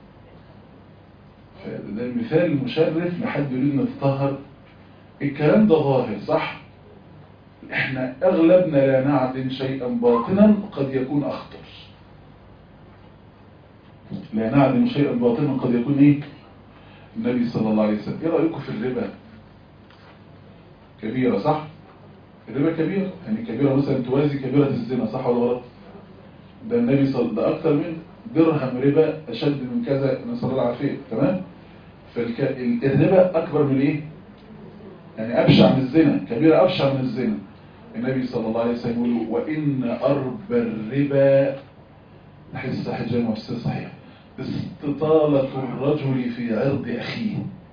فده المثال مشرف لحد يريد أن يتطهر الكلام ده ظاهر صح؟ احنا أغلبنا لا نعدم شيئا باطنا قد يكون أخطر لا نعدم شيئا باطنا قد يكون ايه؟ النبي صلى الله عليه وسلم ايه رأيكم في الربا؟ كبيرة صح؟ الربا كبيرة يعني كبيرة مثلا توازي كبيرة الزنا صح ولا غلط؟ ده النبي صلى ده أكتر من درهم ربا أشد من كذا نسأل الله العافية تمام؟ فالربا أكبر من إيه؟ يعني أبشع من الزنا كبيرة أبشع من الزنا النبي صلى الله عليه وسلم يقول وإن أرب الربا حديث صحيح جامع في السنة صحيح استطالة الرجل في عرض أخيه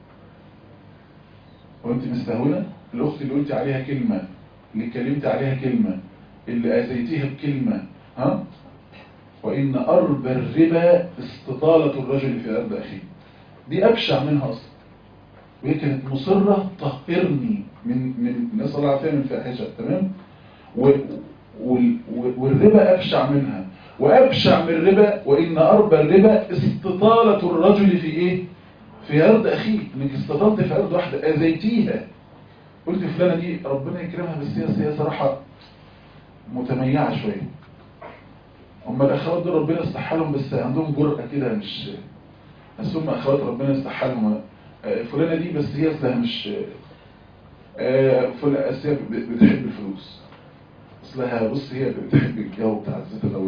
وانت مستهونة الأخت اللي قلت عليها كلمة اللي كلمت عليها كلمة اللي أذيتيها بكلمة ها وإن أرب الربا استطالة الرجل في عرض أخيه دي أبشع منها أصلا وهي كانت مصرة تطهرني من من نسأل الله العافية من فاحشة تمام و وال- والربا أبشع منها وأبشع من الربا وإن أربى الربا استطالة الرجل في إيه؟ في عرض أخيه إنك استطلت في عرض واحدة أذيتيها قلت فلانة دي ربنا يكرمها بس هي هي صراحة متميعة شوية هم الأخوات دول ربنا يصلح لهم بس عندهم جرأة كده مش بس هم أخوات ربنا يصلح لهم آه، فلانة دي بس هي أصلها مش آه، فلانة أصل هي بتحب الفلوس أصلها بص هي بتحب الجو بتاع الزيت الأول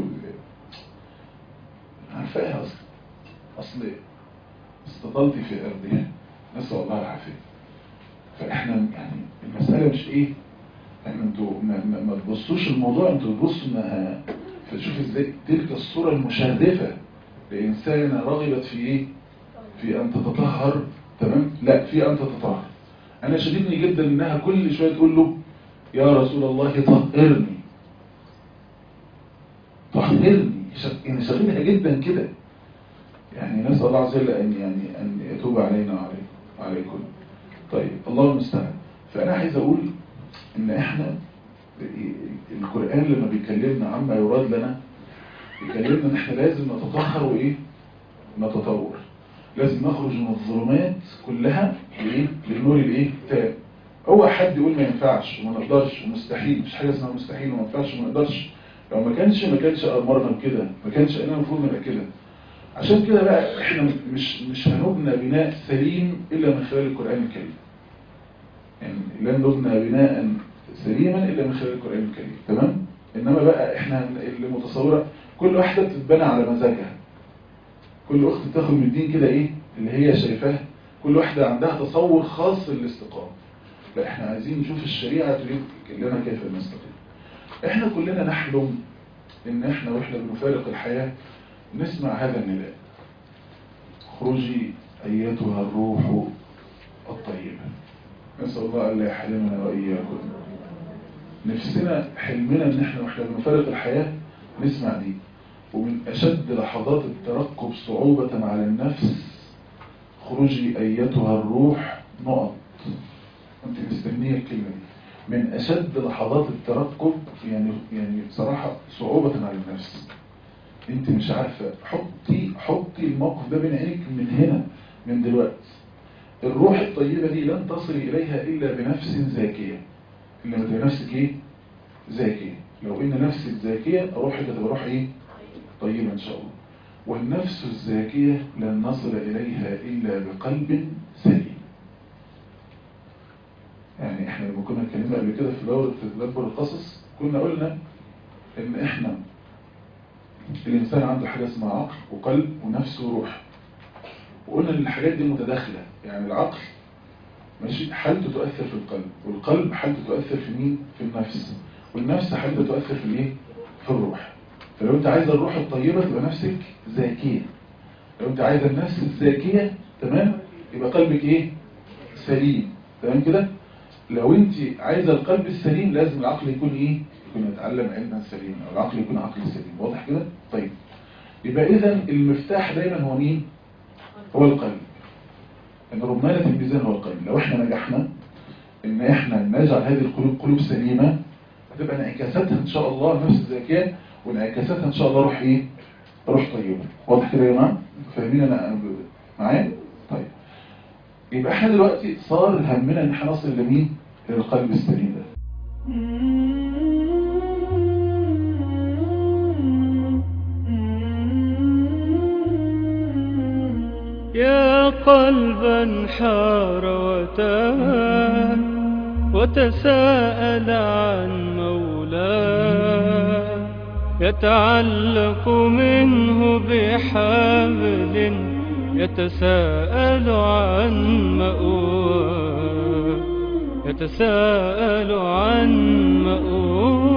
عارفاها أصلا أصل استطلتي في أرضها نسأل الله العافية فإحنا يعني المسألة مش إيه يعني انتوا ما, ما, ما تبصوش الموضوع انتوا تبصوا انها فتشوف ازاي تلك الصورة المشرفة لإنسانة رغبت في إيه في أن تتطهر تمام لا في أن تتطهر أنا شديدني جدا إنها كل شوية تقول له يا رسول الله طهرني طهرني يعني شغلها جدا كده يعني نسأل الله عز وجل أن يعني أن يتوب علينا وعليكم وعليكم طيب الله المستعان فأنا عايز أقول إن إحنا القرآن لما بيكلمنا عما يراد لنا بيكلمنا إن إحنا لازم نتطهر وإيه نتطور لازم نخرج من الظلمات كلها لإيه للنور الإيه تام هو حد يقول ما ينفعش وما نقدرش ومستحيل مش حاجة اسمها مستحيل وما ينفعش وما نقدرش لو ما كانش ما كانش أمرنا بكده ما كانش أنا المفروض نبقى كده عشان كده بقى احنا مش مش هنبنى بناء سليم إلا من خلال القرآن الكريم يعني لن نبنى بناء سليما إلا من خلال القرآن الكريم تمام إنما بقى احنا اللي متصورة كل واحدة بتتبنى على مزاجها كل أخت بتاخد من الدين كده إيه اللي هي شايفاه كل واحدة عندها تصور خاص للاستقامة لا احنا عايزين نشوف الشريعة تريد لنا كيف نستقيم احنا كلنا نحلم ان احنا واحنا بنفارق الحياة نسمع هذا النداء خرجي ايتها الروح الطيبة نسأل الله أن لا يحرمنا وإياكم نفسنا حلمنا ان احنا واحنا بنفارق الحياة نسمع دي ومن أشد لحظات الترقب صعوبة على النفس خرجي أيتها الروح نقط أنت مستنية الكلمة دي من أشد لحظات الترقب يعني يعني بصراحة صعوبة على النفس أنت مش عارفة حطي حطي حطي الموقف ده بين عينك من هنا من دلوقتي الروح الطيبة دي لن تصل إليها إلا بنفس زاكية إلا ما نفسك إيه؟ زاكية لو إن نفسك زاكية روحك هتبقى روح إيه؟ طيبة إن شاء الله والنفس الزاكية لن نصل إليها إلا بقلب سليم يعني احنا لما كنا اتكلمنا قبل كده في دورة تدبر القصص كنا قلنا ان احنا الانسان عنده حاجة اسمها عقل وقلب ونفس وروح وقلنا ان الحاجات دي متداخلة يعني العقل ماشي حالته تؤثر في القلب والقلب حالته تؤثر في مين في النفس والنفس حالته تؤثر في الايه في الروح فلو انت عايز الروح الطيبة تبقى نفسك زاكية لو انت عايز النفس الزاكية تمام يبقى قلبك ايه سليم تمام كده لو انت عايزه القلب السليم لازم العقل يكون ايه يكون يتعلم علما سليما او العقل يكون عقل سليم واضح كده طيب يبقى اذا المفتاح دايما هو مين هو القلب ان رمانة الميزان هو القلب لو احنا نجحنا ان احنا نجعل هذه القلوب قلوب سليمة هتبقى انعكاساتها ان شاء الله نفس الذكاء وانعكاساتها ان شاء الله روح ايه روح طيبة واضح كده يا جماعه فاهمين انا أنا معايا طيب يبقى احنا دلوقتي صار همنا ان احنا نصل لمين للقلب السليم ده يا قلبا حار وتاه وتساءل عن مولاه يتعلق منه بحبل يتساءل عن مأواه يتساءل عن مأواه